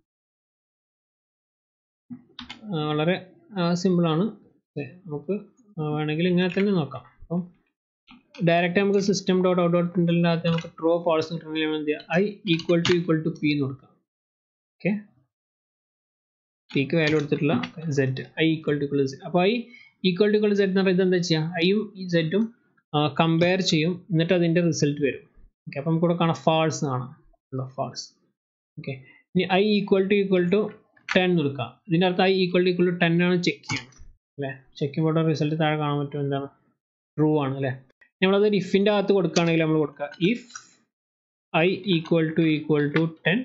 വളരെ സിമ്പിളാണ് നമുക്ക് വേണമെങ്കിൽ ഇങ്ങനെ തന്നെ നോക്കാം അപ്പം ഡയറക്റ്റ് നമുക്ക് സിസ്റ്റം ഡോട്ട് ഔട്ട് ഡോട്ട് പ്രിൻ്ററിൻ്റെ അകത്ത് നമുക്ക് ട്രൂ ഫാൾസ് കിട്ടണമെങ്കിൽ എന്ത് ചെയ്യുക I equal to equal to P എന്ന് കൊടുക്കാം ഓക്കെ പിക്ക് വാല്യൂ കൊടുത്തിട്ടുള്ള set I equal to equal set അപ്പോൾ I equal to equal set എന്ന് പറയുന്നത് എന്താ ചെയ്യുക ഐയും ഈ സെറ്റും കമ്പയർ ചെയ്യും എന്നിട്ട് അതിൻ്റെ റിസൾട്ട് വരും ഓക്കെ അപ്പോൾ നമുക്ക് ഇവിടെ കാണാം ഫാൾസ് കാണാം ഫാൾസ് ഓക്കെ ഇനി I equal to equal to ten കൊടുക്കാം ഇതിൻ്റെ അർത്ഥം I equal to equal to ten ആണ് ചെക്ക് ചെയ്യുന്നത് അല്ലേ ചെക്ക് ചെയ്യുമ്പോൾ റിസൾട്ട് താഴെ കാണാൻ പറ്റും എന്താണ് ട്രൂ ആണ് അല്ലേ നമ്മളത് ഇഫിൻ്റെ അകത്ത് കൊടുക്കുകയാണെങ്കിൽ നമ്മൾ കൊടുക്കുക if I equal to equal to ten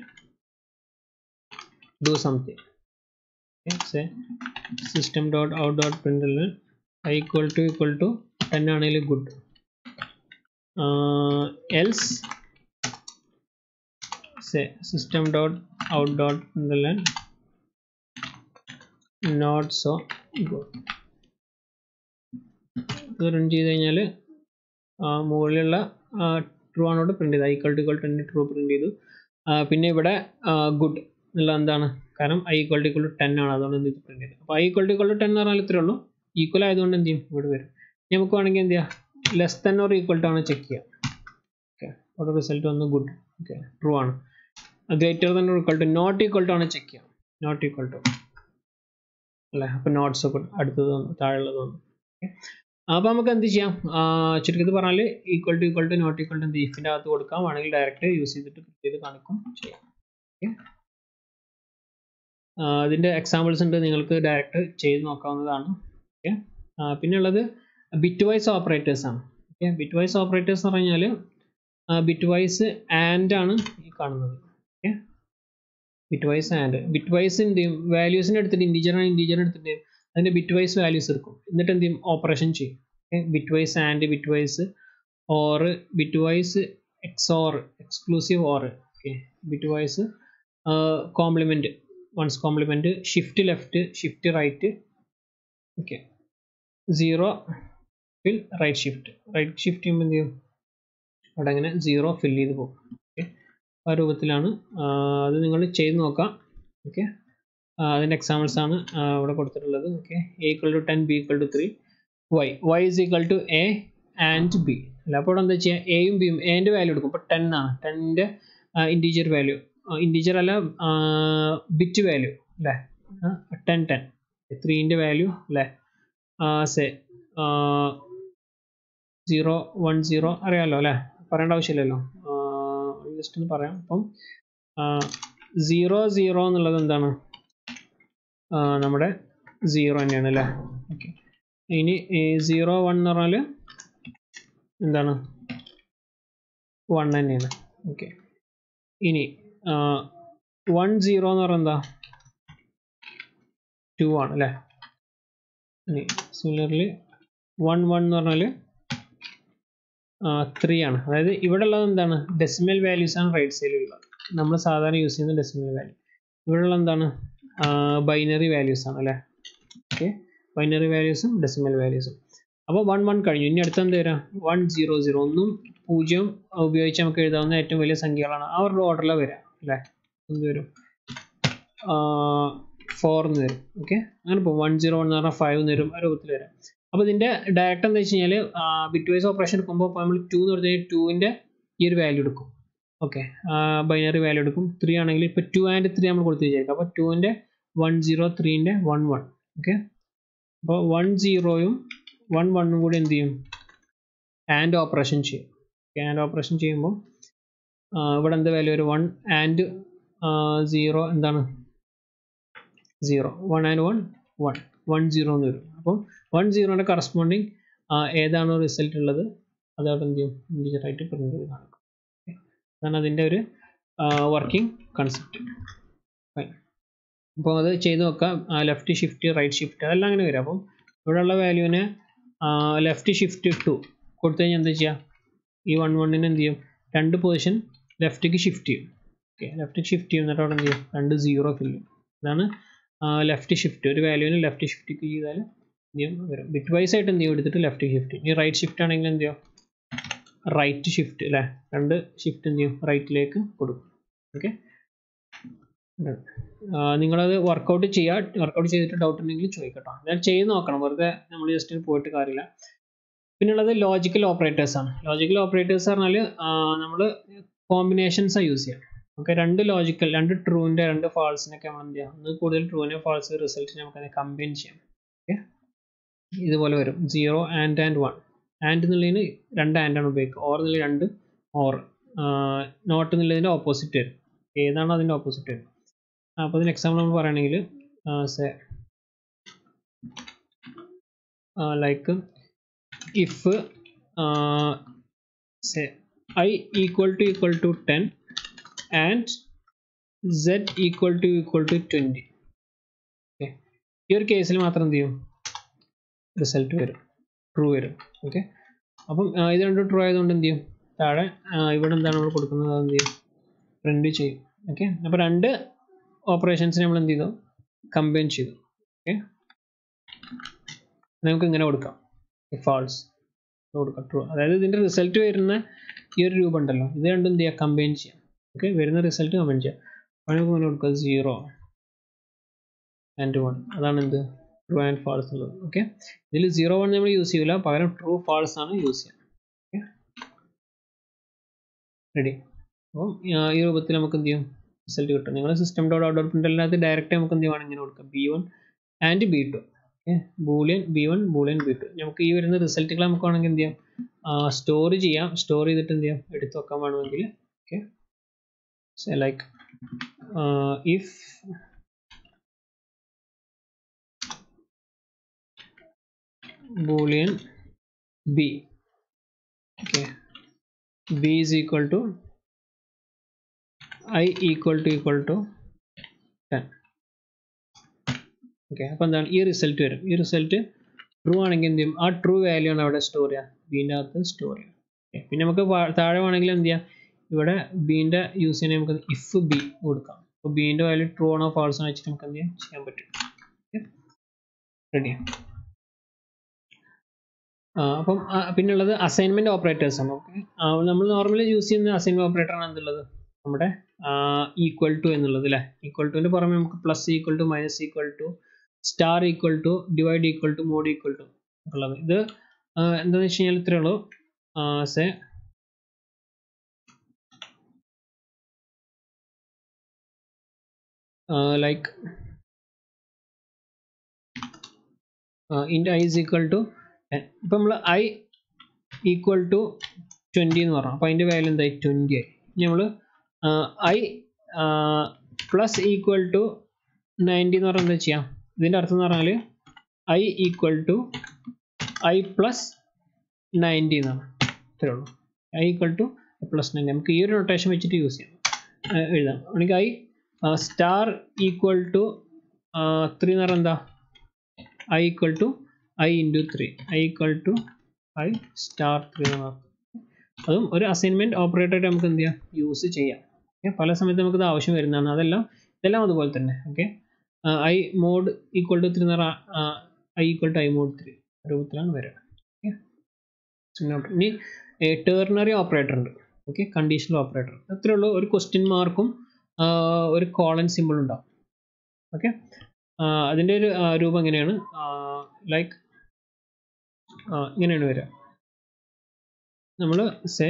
do something say system dot out dot പ്രിൻ്റിൽ I equal to equal to ten ആണെങ്കിൽ good else say system dot out dot പ്രിൻ്റിൽ നോട്ട് സോ ഗുഡ് ഇത് റൺ ചെയ്ത് കഴിഞ്ഞാൽ മുകളിലുള്ള true ആണോട് print ചെയ്ത് equal to equal to true print ചെയ്തു പിന്നെ ഇവിടെ ഗുഡ് എന്നുള്ള എന്താണ് കാരണം I equal to equal to ten ആണ് അതുകൊണ്ട് എന്ത് പ്രിന്റ് ചെയ്തു അപ്പോൾ I equal to equal to ten എന്ന് പറഞ്ഞാൽ ഇത്രേ ഉള്ളൂ ഈക്വൽ ആയതുകൊണ്ട് എന്ത് ചെയ്യും ഇവിടെ വരും നമുക്ക് വേണമെങ്കിൽ എന്ത് ചെയ്യാം less than or equal to ആണ് ചെക്ക് ചെയ്യാം ഓക്കെ അവിടെ റിസൾട്ട് വന്നു ഗുഡ് ഓക്കെ ട്രൂ ആണ് greater than or equal to not equal to ആണ് ചെക്ക് ചെയ്യാം നോട്ട് ഈക്വൽ ടു അല്ലേ അപ്പോൾ നോട്ട്സ് ഒക്കെ അടുത്തത് വന്നു താഴെയുള്ളത് വന്നു ഓക്കെ അപ്പോൾ നമുക്ക് എന്ത് ചെയ്യാം ചുരുക്കത്തിൽ പറഞ്ഞാൽ equal to equal to not equal to എന്ത് ഇഫിൻ്റെ അകത്ത് കൊടുക്കാം വേണമെങ്കിൽ ഡയറക്റ്റ് യൂസ് ചെയ്തിട്ട് ക്ലിക്ക് ചെയ്ത് കാണിക്കും ചെയ്യാം ഓക്കെ അതിൻ്റെ എക്സാമ്പിൾസ് ഉണ്ട് നിങ്ങൾക്ക് ഡയറക്റ്റ് ചെയ്ത് നോക്കാവുന്നതാണ് ഓക്കെ പിന്നെ ഉള്ളത് ബിറ്റ് വൈസ് ഓപ്പറേറ്റേഴ്സ് ആണ് ഓക്കെ ബിറ്റ് വൈസ് ഓപ്പറേറ്റേഴ്സ് എന്ന് പറഞ്ഞാൽ ബിറ്റ് വൈസ് ആൻഡ് ആണ് ഈ കാണുന്നത് okay bitwise and bitwise എന്ത് ചെയ്യും വാല്യൂസിനെ എടുത്തിട്ട് ഇൻറ്റീജർ ആണ് ഇൻറ്റീജർ എടുത്തിട്ട് അതിൻ്റെ ബിറ്റ് വൈസ് വാല്യൂസ് എടുക്കും എന്നിട്ട് എന്ത് ചെയ്യും ഓപ്പറേഷൻ ചെയ്യും okay bitwise and bitwise or bitwise XOR exclusive or okay bitwise complement ones complement shift left shift right okay zero fill right shift right shift ചെയ്യുമ്പോൾ എന്ത് ചെയ്യും അവിടെ അങ്ങനെ zero ഫിൽ ചെയ്ത് പോകും okay ആ രൂപത്തിലാണ് അത് നിങ്ങൾ ചെയ്ത് നോക്കാം ഓക്കെ അതിൻ്റെ എക്സാമ്പിൾസ് ആണ് ഇവിടെ കൊടുത്തിട്ടുള്ളത് okay A equal to ten B equal to three Y Y is equal to A and B അല്ല അപ്പോൾ ഇവിടെ എന്താ ചെയ്യുക എയും ബിയും എൻ്റെ വാല്യൂ എടുക്കും ഇപ്പോൾ ടെൻ ആണ് ടെന്നിൻ്റെ ഇൻറ്റീജർ വാല്യൂ ഇൻറ്റീജർ അല്ല ബിറ്റ് വാല്യൂ അല്ലേ ടെൻ ടെൻ ത്രീൻ്റെ വാല്യൂ അല്ലേ സെ സീറോ വൺ സീറോ അറിയാമല്ലോ അല്ലേ പറയേണ്ട ആവശ്യമില്ലല്ലോ ജസ്റ്റ് ഒന്ന് പറയാം അപ്പം സീറോ സീറോ എന്നുള്ളത് എന്താണ് നമ്മുടെ സീറോ തന്നെയാണ് അല്ലേ ഓക്കെ ഇനി സീറോ വൺ എന്ന് പറഞ്ഞാൽ എന്താണ് വൺ തന്നെയാണ് ഓക്കെ ഇനി വൺ സീറോ എന്ന് പറഞ്ഞാൽ എന്താ ടു ആണ് അല്ലേ ഇനി സിമിലർലി വൺ വൺ എന്ന് പറഞ്ഞാൽ ത്രീ ആണ് അതായത് ഇവിടെ ഉള്ളത് എന്താണ് ഡെസിമൽ വാല്യൂസ് ആണ് റൈറ്റ് സൈഡിലുള്ളത് നമ്മൾ സാധാരണ യൂസ് ചെയ്യുന്ന ഡെസിമൽ വാല്യൂ ഇവിടെയുള്ള എന്താണ് ബൈനറി വാല്യൂസ് ആണ് അല്ലേ ഓക്കെ ബൈനറി വാല്യൂസും ഡെസിമൽ വാല്യൂസും അപ്പോൾ വൺ വൺ കഴിഞ്ഞു ഇനി അടുത്ത എന്ത് വരാം വൺ സീറോ സീറോ ഒന്നും പൂജ്യം ഉപയോഗിച്ച് നമുക്ക് എഴുതാവുന്ന ഏറ്റവും വലിയ സംഖ്യകളാണ് ആ ഒരു ഓർഡറിൽ വരാം അല്ലേ എന്ത് വരും ഫോർ എന്ന് വരും ഓക്കെ അങ്ങനെ ഇപ്പോൾ വൺ സീറോ വൺ എന്ന് പറഞ്ഞാൽ ഫൈവ് എന്ന് വരും ആ രൂപത്തിൽ വരാം അപ്പോൾ ഇതിൻ്റെ ഡയറക്റ്റ് എന്താ വെച്ച് കഴിഞ്ഞാൽ ബിറ്റ് വൈസ് ഓപ്പറേഷൻ എടുക്കുമ്പോൾ ഇപ്പോൾ നമ്മൾ ടു എന്ന് പറഞ്ഞു കഴിഞ്ഞാൽ ടുവിൻ്റെ ഈ ഒരു വാല്യൂ എടുക്കും ഓക്കെ ബൈനറി വാല്യൂ എടുക്കും ത്രീ ആണെങ്കിൽ ഇപ്പോൾ ടു ആൻഡ് ത്രീ നമ്മൾ കൊടുത്ത് വിചാരിക്കാം അപ്പോൾ ടുവിൻ്റെ വൺ സീറോ ത്രീൻ്റെ വൺ വൺ ഓക്കെ അപ്പോൾ വൺ സീറോയും വൺ വണ്ണും കൂടി എന്ത് ചെയ്യും ആൻഡ് ഓപ്പറേഷൻ ചെയ്യും ആൻഡ് ഓപ്പറേഷൻ ചെയ്യുമ്പോൾ ഇവിടെ എന്ത് വാല്യൂ വരും വൺ ആൻഡ് സീറോ എന്താണ് zero one and one one one zero എന്ന് വരും അപ്പം വൺ സീറോയുടെ കറസ്പോണ്ടിങ് ഏതാണോ റിസൾട്ട് ഉള്ളത് അതവിടെ എന്ത് ചെയ്യും ഇൻഡിജറായിട്ട് പ്രിന്റ് ചെയ്ത് കാണിക്കും അതാണ് അതിൻ്റെ ഒരു വർക്കിംഗ് കൺസെപ്റ്റ് അപ്പോൾ അത് ചെയ്ത് നോക്കാം ലെഫ്റ്റ് ഷിഫ്റ്റ് റൈറ്റ് ഷിഫ്റ്റ് അതെല്ലാം അങ്ങനെ വരും അപ്പം ഇവിടെയുള്ള വാല്യൂവിനെ ലെഫ്റ്റ് ഷിഫ്റ്റ് ടു കൊടുത്തു കഴിഞ്ഞാൽ എന്താ ചെയ്യുക ഈ വൺ വണ്ണിന് എന്ത് ചെയ്യും രണ്ട് പൊസിഷൻ ലെഫ്റ്റിക്ക് ഷിഫ്റ്റ് ചെയ്യും ഓക്കെ ലെഫ്റ്റിക്ക് ഷിഫ്റ്റ് ചെയ്യും എന്നിട്ട് അവിടെ എന്ത് ചെയ്യും രണ്ട് സീറോ ഫില്ല് ചെയ്യും അതാണ് ലെഫ്റ്റ് ഷിഫ്റ്റ് ഒരു വാല്യൂവിന് ലെഫ്റ്റ് ഷിഫ്റ്റ് ചെയ്താൽ എന്ത് ചെയ്യും വരും ബിറ്റ് വൈസ് ആയിട്ട് എന്ത് ചെയ്യും എടുത്തിട്ട് ലെഫ്റ്റ് ഷിഫ്റ്റ് ഈ റൈറ്റ് ഷിഫ്റ്റ് ആണെങ്കിൽ എന്ത് ചെയ്യും റൈറ്റ് ഷിഫ്റ്റ് അല്ലേ രണ്ട് ഷിഫ്റ്റ് എന്ത് ചെയ്യും റൈറ്റിലേക്ക് കൊടുക്കും ഓക്കെ നിങ്ങളത് വർക്കൗട്ട് ചെയ്യുക വർക്കൗട്ട് ചെയ്തിട്ട് ഡൗട്ട് ഉണ്ടെങ്കിൽ ചോദിക്കട്ടോ ഞാൻ ചെയ്ത് നോക്കണം വെറുതെ നമ്മൾ ജസ്റ്റ് പോയിട്ട് കാര്യമില്ല പിന്നുള്ളത് ലോജിക്കൽ ഓപ്പറേറ്റേഴ്സ് ആണ് ലോജിക്കൽ ഓപ്പറേറ്റേഴ്സ് പറഞ്ഞാൽ നമ്മൾ കോമ്പിനേഷൻസാണ് യൂസ് ചെയ്യുക ഓക്കെ രണ്ട് ലോജിക്കൽ രണ്ട് ട്രൂവിൻ്റെ രണ്ട് ഫാൾസിനൊക്കെ നമ്മൾ എന്ത് ചെയ്യാം ഒന്ന് കൂടുതൽ ട്രൂവിനെ ഫാൾസ് റിസൾട്ട് നമുക്ക് കമ്പൈൻ ചെയ്യാം ഓക്കെ ഇതുപോലെ വരും zero and and one and എന്നുള്ളതിന് രണ്ട് ആൻഡാണ് ഉപയോഗിക്കുക ഓർ എന്നുള്ള രണ്ട് ഓർ നോട്ട് എന്നുള്ളതിൻ്റെ ഓപ്പോസിറ്റ് വരും ഏതാണോ അതിൻ്റെ ഓപ്പോസിറ്റ് വരും അപ്പോൾ അതിന് എക്സാമ്പിൾ നമ്മൾ പറയുകയാണെങ്കിൽ say like if say I equal to equal to ten and Z equal to equal to twenty okay ഈ ഒരു കേസിൽ മാത്രം എന്ത് ചെയ്യും റിസൾട്ട് വരും ട്രൂ വരും ഓക്കെ അപ്പം ഇത് രണ്ടും ട്രൂ ആയതുകൊണ്ട് എന്ത് ചെയ്യും താഴെ ഇവിടെ എന്താണ് നമ്മൾ കൊടുക്കുന്നത് അത് എന്ത് ചെയ്യും പ്രിന്റ് ചെയ്യും ഓക്കെ അപ്പോൾ രണ്ട് ഓപ്പറേഷൻസ് നമ്മൾ എന്ത് ചെയ്തു കമ്പൈൻ ചെയ്തു ഓക്കെ നമുക്ക് ഇങ്ങനെ കൊടുക്കാം ഫാൾസ് കൊടുക്കാം ട്രൂ അതായത് ഇതിൻ്റെ റിസൾട്ട് വരുന്ന ഈ ഒരു രൂപം ഉണ്ടല്ലോ ഇത് രണ്ടും എന്ത് ചെയ്യുക കമ്പൈൻ ചെയ്യാം ഓക്കെ വരുന്ന റിസൾട്ട് കമ്പൈൻ ചെയ്യാം അപ്പോൾ നമുക്ക് ഇങ്ങനെ കൊടുക്കുക സീറോ ആൻഡ് വൺ അതാണ് എന്ത് ട്രൂ ആൻഡ് ഫാൾസ് എന്നുള്ളത് ഓക്കെ ഇതിൽ സീറോ വൺ നമ്മൾ യൂസ് ചെയ്യില്ല പകരം ട്രൂ ഫാൾസ് ആണ് യൂസ് ചെയ്യുക ഓക്കെ റെഡി അപ്പം ഈ രൂപത്തിൽ നമുക്ക് എന്ത് ചെയ്യും റിസൾട്ട് കിട്ടും നിങ്ങൾ സിസ്റ്റം ഡോട്ട് ഔട്ട് ഡോട്ട് പ്രിൻ്റലിനകത്ത് ഡയറക്റ്റ് നമുക്ക് എന്ത് ചെയ്യുവാണ് ഇങ്ങനെ കൊടുക്കാം B one and B two okay boolean B one boolean B two നമുക്ക് ഈ വരുന്ന റിസൾട്ടുകൾ നമുക്ക് വേണമെങ്കിൽ എന്ത് ചെയ്യാം സ്റ്റോർ ചെയ്യാം സ്റ്റോർ ചെയ്തിട്ട് എന്ത് ചെയ്യാം എടുത്തു വെക്കാൻ വേണമെങ്കിൽ okay like if boolean b okay b is equal to i equal to equal to 10 okay അപ്പോൾ എന്താണ് ഈ റിസൾട്ട് വരും ഈ റിസൾട്ട് ട്രൂ ആണെങ്കിൽ എന്ത് ചെയ്യും ആ ട്രൂ വാല്യൂ ആണ് അവിടെ സ്റ്റോർ ചെയ്യുക ബീൻ്റെ അകത്ത് സ്റ്റോർ ചെയ്യുക Okay. പിന്നെ നമുക്ക് വാ- താഴെ വേണമെങ്കിൽ എന്ത് ചെയ്യാം ഇവിടെ ബീൻ്റെ യൂസ് ചെയ്യാൻ നമുക്ക് ഇഫ് ബി കൊടുക്കാം അപ്പോൾ ബീൻ്റെ വാല്യൂ ട്രൂ ആണോ ഫാൾസ് ആണോ വെച്ചിട്ട് നമുക്ക് എന്ത് ചെയ്യാം ചെയ്യാൻ പറ്റും റെഡി ആ, അപ്പം ആ, പിന്നുള്ളത് അസൈൻമെന്റ് ഓപ്പറേറ്റേഴ്സ് ആണ് ഓക്കെ നമ്മൾ നോർമലി യൂസ് ചെയ്യുന്ന അസൈൻമെന്റ് ഓപ്പറേറ്റർ ആണ് എന്തുള്ളത് നമ്മുടെ ഈക്വൽ ടു എന്നുള്ളത് അല്ലേ ഈക്വൽ ടുവിന്റെ പുറമെ നമുക്ക് plus equal to minus equal to star equal to divide equal to mod equal to ഉള്ളത് ഇത് ആ, എന്താന്ന് വെച്ച് കഴിഞ്ഞാൽ ഇത്രയേ ഉള്ളൂ say like int I is equal to ഇപ്പം നമ്മൾ ഐ ഈക്വൽ ടു ട്വൻറ്റി എന്ന് പറഞ്ഞു അപ്പോൾ അതിൻ്റെ വാല്യൂ എന്തായി ട്വൻറ്റി ആയി ഇനി നമ്മൾ I plus equal to ninety എന്ന് പറഞ്ഞാൽ എന്താ ചെയ്യാം ഇതിൻ്റെ അർത്ഥം എന്ന് പറഞ്ഞാൽ I equal to I plus ninety എന്നാണ് ഇത്രേ ഉള്ളൂ I equal to plus ninety നമുക്ക് ഈ ഒരു നൊട്ടേഷൻ വെച്ചിട്ട് യൂസ് ചെയ്യാം ആ, എഴുതാം അല്ലെങ്കിൽ I star equal to three എന്ന് പറഞ്ഞാൽ എന്താ I equal to I into three I equal to I star three എന്ന് പറഞ്ഞു അതും ഒരു അസൈൻമെൻറ്റ് ഓപ്പറേറ്ററായിട്ട് നമുക്ക് എന്ത് ചെയ്യാം യൂസ് ചെയ്യാം ഓക്കെ പല സമയത്ത് നമുക്കിത് ആവശ്യം വരുന്നതാണ് അതെല്ലാം ഇതെല്ലാം അതുപോലെ തന്നെ okay I mod equal to three എന്ന് പറഞ്ഞാൽ I equal to I mod three രൂപത്തിലാണ് വരിക ഓക്കെ ഇനി ടേർണറി ഓപ്പറേറ്റർ ഉണ്ട് ഓക്കെ കണ്ടീഷണൽ ഓപ്പറേറ്റർ അത്രേ ഉള്ളൂ ഒരു ക്വസ്റ്റ്യൻ മാർക്കും ഒരു കോളൻ സിമ്പിൾ ഉണ്ടാവും ഓക്കെ അതിൻ്റെ ഒരു ആ, രൂപം എങ്ങനെയാണ് ലൈക്ക് ഇങ്ങനെയാണ് വരിക നമ്മൾ say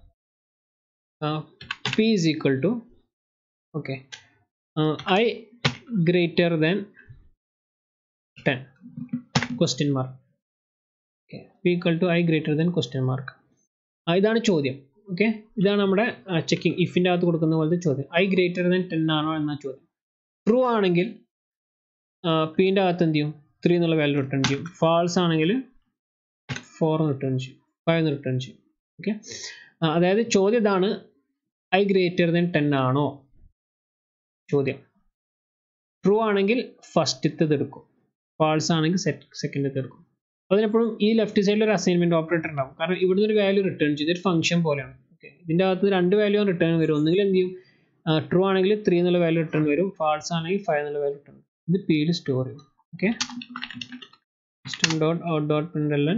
P is equal to okay I greater than ten question mark okay P equal to I greater than question mark ഇതാണ് ചോദ്യം ഓക്കെ ഇതാണ് നമ്മുടെ ചെക്കിംഗ് ഇഫിൻ്റെ അകത്ത് കൊടുക്കുന്ന പോലത്തെ ചോദ്യം ഐ ഗ്രേറ്റർ ദാൻ ടെൻ ആണോ എന്ന ചോദ്യം ട്രൂ ആണെങ്കിൽ പിൻ്റെ അകത്ത് എന്ത് ചെയ്യും ത്രീ എന്നുള്ള വാല്യൂ റിട്ടേൺ ചെയ്യും ഫാൾസ് ആണെങ്കിൽ ഫോർ റിട്ടേൺ ചെയ്യും ഫൈവ് റിട്ടേൺ ചെയ്യും ഓക്കെ അതായത് ചോദ്യം ഇതാണ് ഐ ഗ്രേറ്റർ ദാൻ ടെൻ ആണോ ചോദ്യം ട്രൂ ആണെങ്കിൽ ഫസ്റ്റത്തെ എടുക്കും ഫാൾസ് ആണെങ്കിൽ സെക്കൻഡത്തെ എടുക്കും അതിനെപ്പോഴും ഈ ലെഫ്റ്റ് സൈഡിൽ ഒരു അസൈൻമെന്റ് ഓപ്പറേറ്റർ ഉണ്ടാവും കാരണം ഇവിടുന്ന് ഒരു വാല്യൂ റിട്ടേൺ ചെയ്ത് ഒരു ഫംഗ്ഷൻ പോലെയാണ് ഓക്കെ ഇതിൻ്റെ അകത്ത് രണ്ട് വാല്യൂ റിട്ടേൺ വരും ഒന്നുകിൽ എന്ത് ചെയ്യും ട്രൂ ആണെങ്കിൽ ത്രീ എന്നുള്ള വാല്യൂ റിട്ടേൺ വരും ഫാൾസ് ആണെങ്കിൽ ഫൈവ് എന്നുള്ള വാല്യൂ റിട്ടേൺ ഇത് പിയിൽ സ്റ്റോർ ചെയ്യും okay system dot out dot print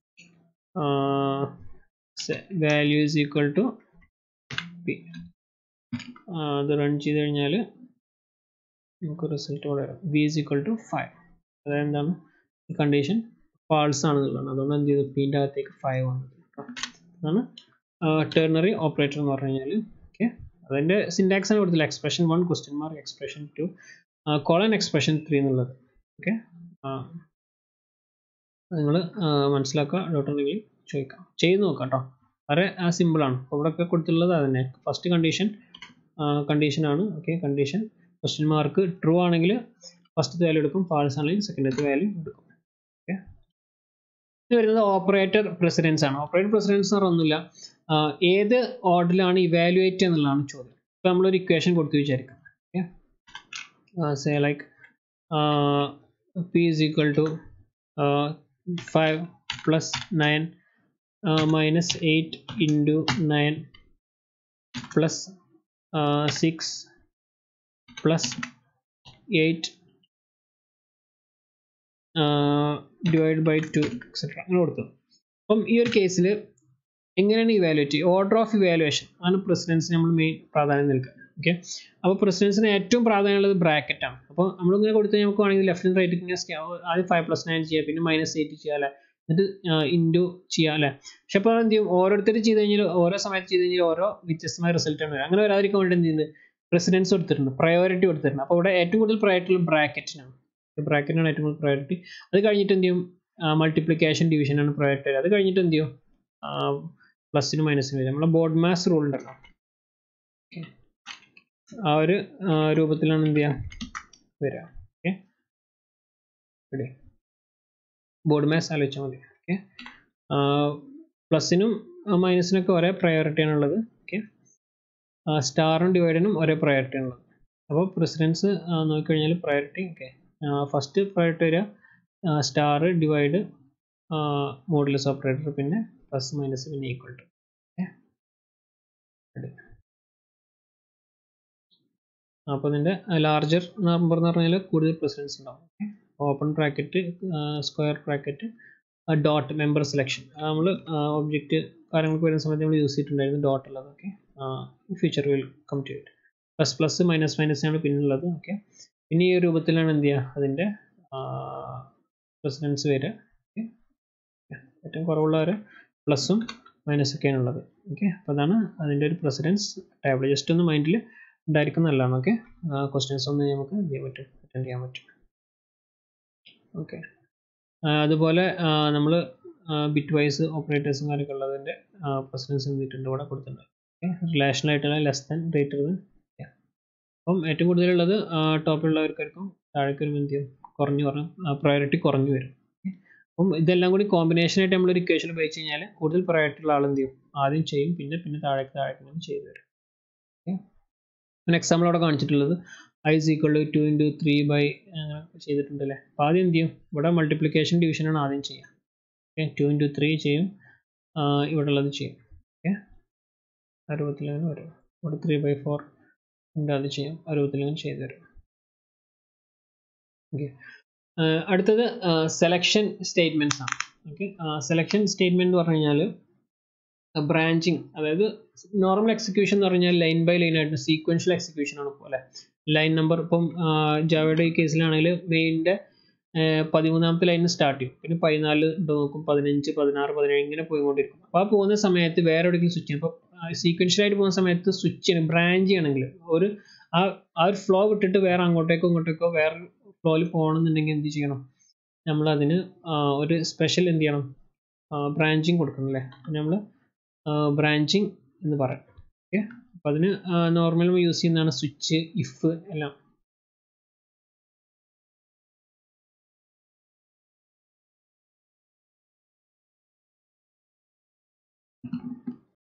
value is equal to P അത് റൺ ചെയ്ത് കഴിഞ്ഞാൽ നമുക്ക് റിസൾട്ട് ഇവിടെ വരാം V is equal to five അതായത് എന്താണ് കണ്ടീഷൻ ഫാൾസ് ആണെന്നുള്ളതാണ് അതുകൊണ്ട് എന്ത് ചെയ്തു പിൻ്റെ അകത്തേക്ക് ഫൈവ് വന്നത് കേട്ടോ അതാണ് ടേർണറി ഓപ്പറേറ്റർ എന്ന് പറഞ്ഞു കഴിഞ്ഞാൽ ഓക്കെ അതിൻ്റെ സിൻറ്റാക്സ് ആണ് കൊടുത്തില്ല expression one question mark expression two colon expression three എന്നുള്ളത് ഓക്കെ നിങ്ങൾ മനസ്സിലാക്കുക ഡൗട്ട് ഉണ്ടെങ്കിൽ ചോദിക്കാം ചെയ്ത് നോക്കാം കേട്ടോ വളരെ സിമ്പിളാണ് അപ്പോൾ ഇവിടെ ഒക്കെ കൊടുത്തിട്ടുള്ളത് അത് തന്നെ ഫസ്റ്റ് കണ്ടീഷൻ കണ്ടീഷനാണ് okay condition question mark true ആണെങ്കിൽ ഫസ്റ്റത്തെ വാല്യൂ എടുക്കും ഫാൾസ് ആണെങ്കിൽ സെക്കൻഡത്തെ വാല്യൂ എടുക്കും ഓക്കെ ഇത് വരുന്നത് ഓപ്പറേറ്റർ പ്രസിഡൻസ് ആണ് ഓപ്പറേറ്റർ പ്രസിഡൻസ് എന്ന് പറഞ്ഞൊന്നുമില്ല ആഹ് ഏത് ഓർഡറിലാണ് ഇവാലുവേറ്റ് എന്നുള്ളതാണ് ചോദ്യം ഇപ്പോൾ നമ്മളൊരു ഇക്വേഷൻ കൊടുത്തു വിചാരിക്കാം okay say like P is equal to five plus nine minus eight into nine plus six plus eight divide by two etcetera അങ്ങനെ കൊടുത്തു അപ്പം ഈ ഒരു കേസിൽ എങ്ങനെയാണ് ഇവാലുവേറ്റ് ഓർഡർ ഓഫ് ഇവാലുവേഷൻ ആണ് പ്രസിഡൻസിന് നമ്മൾ മെയിൻ പ്രാധാന്യം നൽകുക ഓക്കെ അപ്പോൾ പ്രസിഡൻസിന് ഏറ്റവും പ്രാധാന്യമുള്ളത് ബ്രാക്കറ്റ് ആണ് അപ്പോൾ നമ്മളിങ്ങനെ കൊടുത്ത് നമുക്ക് വേണമെങ്കിൽ ലെഫ്റ്റ് ആൻഡ് റൈറ്റ് ഇങ്ങനെ സ്കാ- ആദ്യം ഫൈവ് പ്ലസ് നയൻ ചെയ്യുക പിന്നെ മൈനസ് എയ്റ്റ് ചെയ്യുക അല്ലേ എന്നിട്ട് ഇൻറ്റു ചെയ്യുക അല്ലേ പക്ഷെ അപ്പോൾ എന്ത് ചെയ്യും ഓരോരുത്തർ ചെയ്ത് കഴിഞ്ഞാൽ ഓരോ സമയത്ത് ചെയ്ത് കഴിഞ്ഞാൽ ഓരോ വ്യത്യസ്തമായ റിസൾട്ട് ആണ് വരിക അങ്ങനെ വരാതിരിക്കാൻ വേണ്ടി എന്ത് ചെയ്യുന്നത് പ്രസിഡൻസ് കൊടുത്തിട്ടുണ്ട് പ്രയോറിറ്റി കൊടുത്തിട്ടുണ്ട് അപ്പോൾ ഇവിടെ ഏറ്റവും കൂടുതൽ പ്രയോറിറ്റി ഉള്ളത് ബ്രാക്കറ്റിനാണ് ബ്രാക്കറ്റിനാണ് ഏറ്റവും കൂടുതൽ പ്രയോറിറ്റി അത് കഴിഞ്ഞിട്ട് എന്ത് ചെയ്യും മൾട്ടിപ്ലിക്കേഷൻ ഡിവിഷനാണ് പ്രയോറിറ്റി അത് കഴിഞ്ഞിട്ട് എന്ത് ചെയ്യും പ്ലസിനും മൈനസിനും വരും നമ്മളെ ബോർഡ് മാസ് റൂൾ ഉണ്ടല്ലോ Okay. ആ ഒരു ആ, രൂപത്തിലാണ് എന്ത് ചെയ്യുക വരിക ഓക്കെ റെഡി ബോർഡ് മാസ് ആലോചിച്ചാൽ മതി ഓക്കെ പ്ലസിനും മൈനസിനൊക്കെ ഒരേ പ്രയോറിറ്റി ആണുള്ളത് ഓക്കെ സ്റ്റാറും ഡിവൈഡിനും ഒരേ പ്രയോറിറ്റി ആണുള്ളത് അപ്പോൾ പ്രസിഡൻസ് നോക്കിക്കഴിഞ്ഞാൽ പ്രയോറിറ്റി ഓക്കെ ഫസ്റ്റ് പ്രയോറിറ്റി വരിക സ്റ്റാർ ഡിവൈഡ് മോഡുലസ് ഓപ്പറേറ്റർ പിന്നെ പ്ലസ് മൈനസ് പിന്നെ ഈക്വൽ ടു അപ്പോൾ ഇതിൻ്റെ ലാർജർ നമ്പർ എന്ന് പറഞ്ഞാൽ കൂടുതൽ പ്രസിഡൻസ് ഉണ്ടാവും open bracket square bracket dot member selection നമ്മൾ ഒബ്ജക്റ്റ് കാര്യങ്ങൾക്ക് വരുന്ന സമയത്ത് നമ്മൾ യൂസ് ചെയ്തിട്ടുണ്ടായിരുന്നു ഡോട്ട് ഉള്ളതൊക്കെ future will come to it plus plus minus minus ആണ് പിന്നുള്ളത് ഓക്കെ പിന്നെ ഈ ഒരു രൂപത്തിലാണ് എന്ത് ചെയ്യുക അതിൻ്റെ പ്രസിഡൻസ് വരിക ഓക്കെ ഏറ്റവും കുറവുള്ളവർ പ്ലസും മൈനസ് ഒക്കെയാണ് ഉള്ളത് ഓക്കെ അപ്പോൾ അതാണ് അതിൻ്റെ ഒരു പ്രസിഡൻസ് ടേബിൾ ജസ്റ്റ് ഒന്ന് മൈൻഡിൽ ഉണ്ടായിരിക്കും നല്ലതാണ് ഓക്കെ ക്വസ്റ്റ്യൻസ് ഒന്ന് നമുക്ക് എന്ത് ചെയ്യാൻ പറ്റും അറ്റൻഡ് ചെയ്യാൻ പറ്റും ഓക്കെ അതുപോലെ നമ്മൾ ബിറ്റ് വൈസ് ഓപ്പറേറ്റേഴ്സും കാര്യമൊക്കെ ഉള്ളതിൻ്റെ പ്രസിഡൻസ് എന്തിട്ടുണ്ട് ഇവിടെ കൊടുത്തിട്ടുണ്ട് ഓക്കെ റിലേഷണൽ ആയിട്ടുള്ള ലെസ് ദാൻ ഗ്രേറ്റർ ദാൻ അപ്പം ഏറ്റവും കൂടുതലുള്ളത് ടോപ്പിലുള്ളവർക്കായിരിക്കും താഴേക്ക് വരുമ്പോൾ എന്ത് ചെയ്യും കുറഞ്ഞു കുറഞ്ഞു പ്രയോറിറ്റി കുറഞ്ഞു വരും അപ്പം ഇതെല്ലാം കൂടി കോമ്പിനേഷൻ ആയിട്ട് നമ്മളൊരു ഇക്വേഷൻ ഉപയോഗിച്ച് കഴിഞ്ഞാൽ കൂടുതൽ പ്രയോറിറ്റി ഉള്ള ആൾ എന്ത് ചെയ്യും ആദ്യം ചെയ്യും പിന്നെ പിന്നെ താഴേക്ക് താഴേക്ക് ഇങ്ങനെ ചെയ്തു വരും ഓക്കെ എക്സാമ്പിൾ അവിടെ കാണിച്ചിട്ടുള്ളത് I is equal to two into three by അങ്ങനെ ചെയ്തിട്ടുണ്ടല്ലേ അപ്പോൾ ആദ്യം എന്ത് ചെയ്യും ഇവിടെ മൾട്ടിപ്ലിക്കേഷൻ ഡിവിഷനാണ് ആദ്യം ചെയ്യുക ഓക്കെ ടു ഇൻറ്റു ത്രീ ചെയ്യും ഇവിടെ ഉള്ളത് ചെയ്യും ഓക്കെ അറുപത്തിലങ്ങനെ വരും ഇവിടെ ത്രീ ബൈ ഫോർ ഉണ്ട് അത് ചെയ്യും അറുപത്തിലങ്ങനെ ചെയ്തു തരും ഓക്കെ അടുത്തത് സെലക്ഷൻ സ്റ്റേറ്റ്മെൻറ്റ്സ് ആണ് ഓക്കെ സെലക്ഷൻ സ്റ്റേറ്റ്മെൻറ്റ് എന്ന് പറഞ്ഞു കഴിഞ്ഞാൽ ബ്രാഞ്ചിങ് അതായത് നോർമൽ എക്സിക്യൂഷൻ എന്ന് പറഞ്ഞാൽ ലൈൻ ബൈ ലൈൻ ആയിട്ട് സീക്വൻഷ്യൽ എക്സിക്യൂഷൻ ആണ് പോലെ ലൈൻ നമ്പർ ഇപ്പം ജാവയുടെ ഈ കേസിലാണെങ്കിൽ മെയിൻ്റെ പതിമൂന്നാമത്തെ ലൈനിൽ സ്റ്റാർട്ട് ചെയ്യും പിന്നെ പതിനാല് നോക്കും പതിനഞ്ച് പതിനാറ് പതിനേഴ് ഇങ്ങനെ പോയിക്കൊണ്ടിരിക്കും അപ്പോൾ ആ പോകുന്ന സമയത്ത് വേറെ എവിടെയെങ്കിലും സ്വിച്ച് ചെയ്യും അപ്പോൾ സീക്വൻഷ്യലായിട്ട് പോകുന്ന സമയത്ത് സ്വിച്ച് ചെയ്യണം ബ്രാഞ്ച് ചെയ്യണമെങ്കിൽ ഒരു ആ ആ ഒരു ഫ്ലോ വിട്ടിട്ട് വേറെ അങ്ങോട്ടേക്കോ ഇങ്ങോട്ടേക്കോ വേറെ ഫ്ലോയിൽ പോകണമെന്നുണ്ടെങ്കിൽ എന്ത് ചെയ്യണം നമ്മൾ അതിന് ഒരു സ്പെഷ്യൽ എന്ത് ചെയ്യണം ബ്രാഞ്ചിങ് കൊടുക്കണം അല്ലേ നമ്മൾ ബ്രാഞ്ചിങ് എന്ന് പറയാം ഓക്കെ അപ്പോൾ അതിന് നോർമൽ യൂസ് ചെയ്യുന്നതാണ് സ്വിച്ച് ഇഫ് എല്ലാം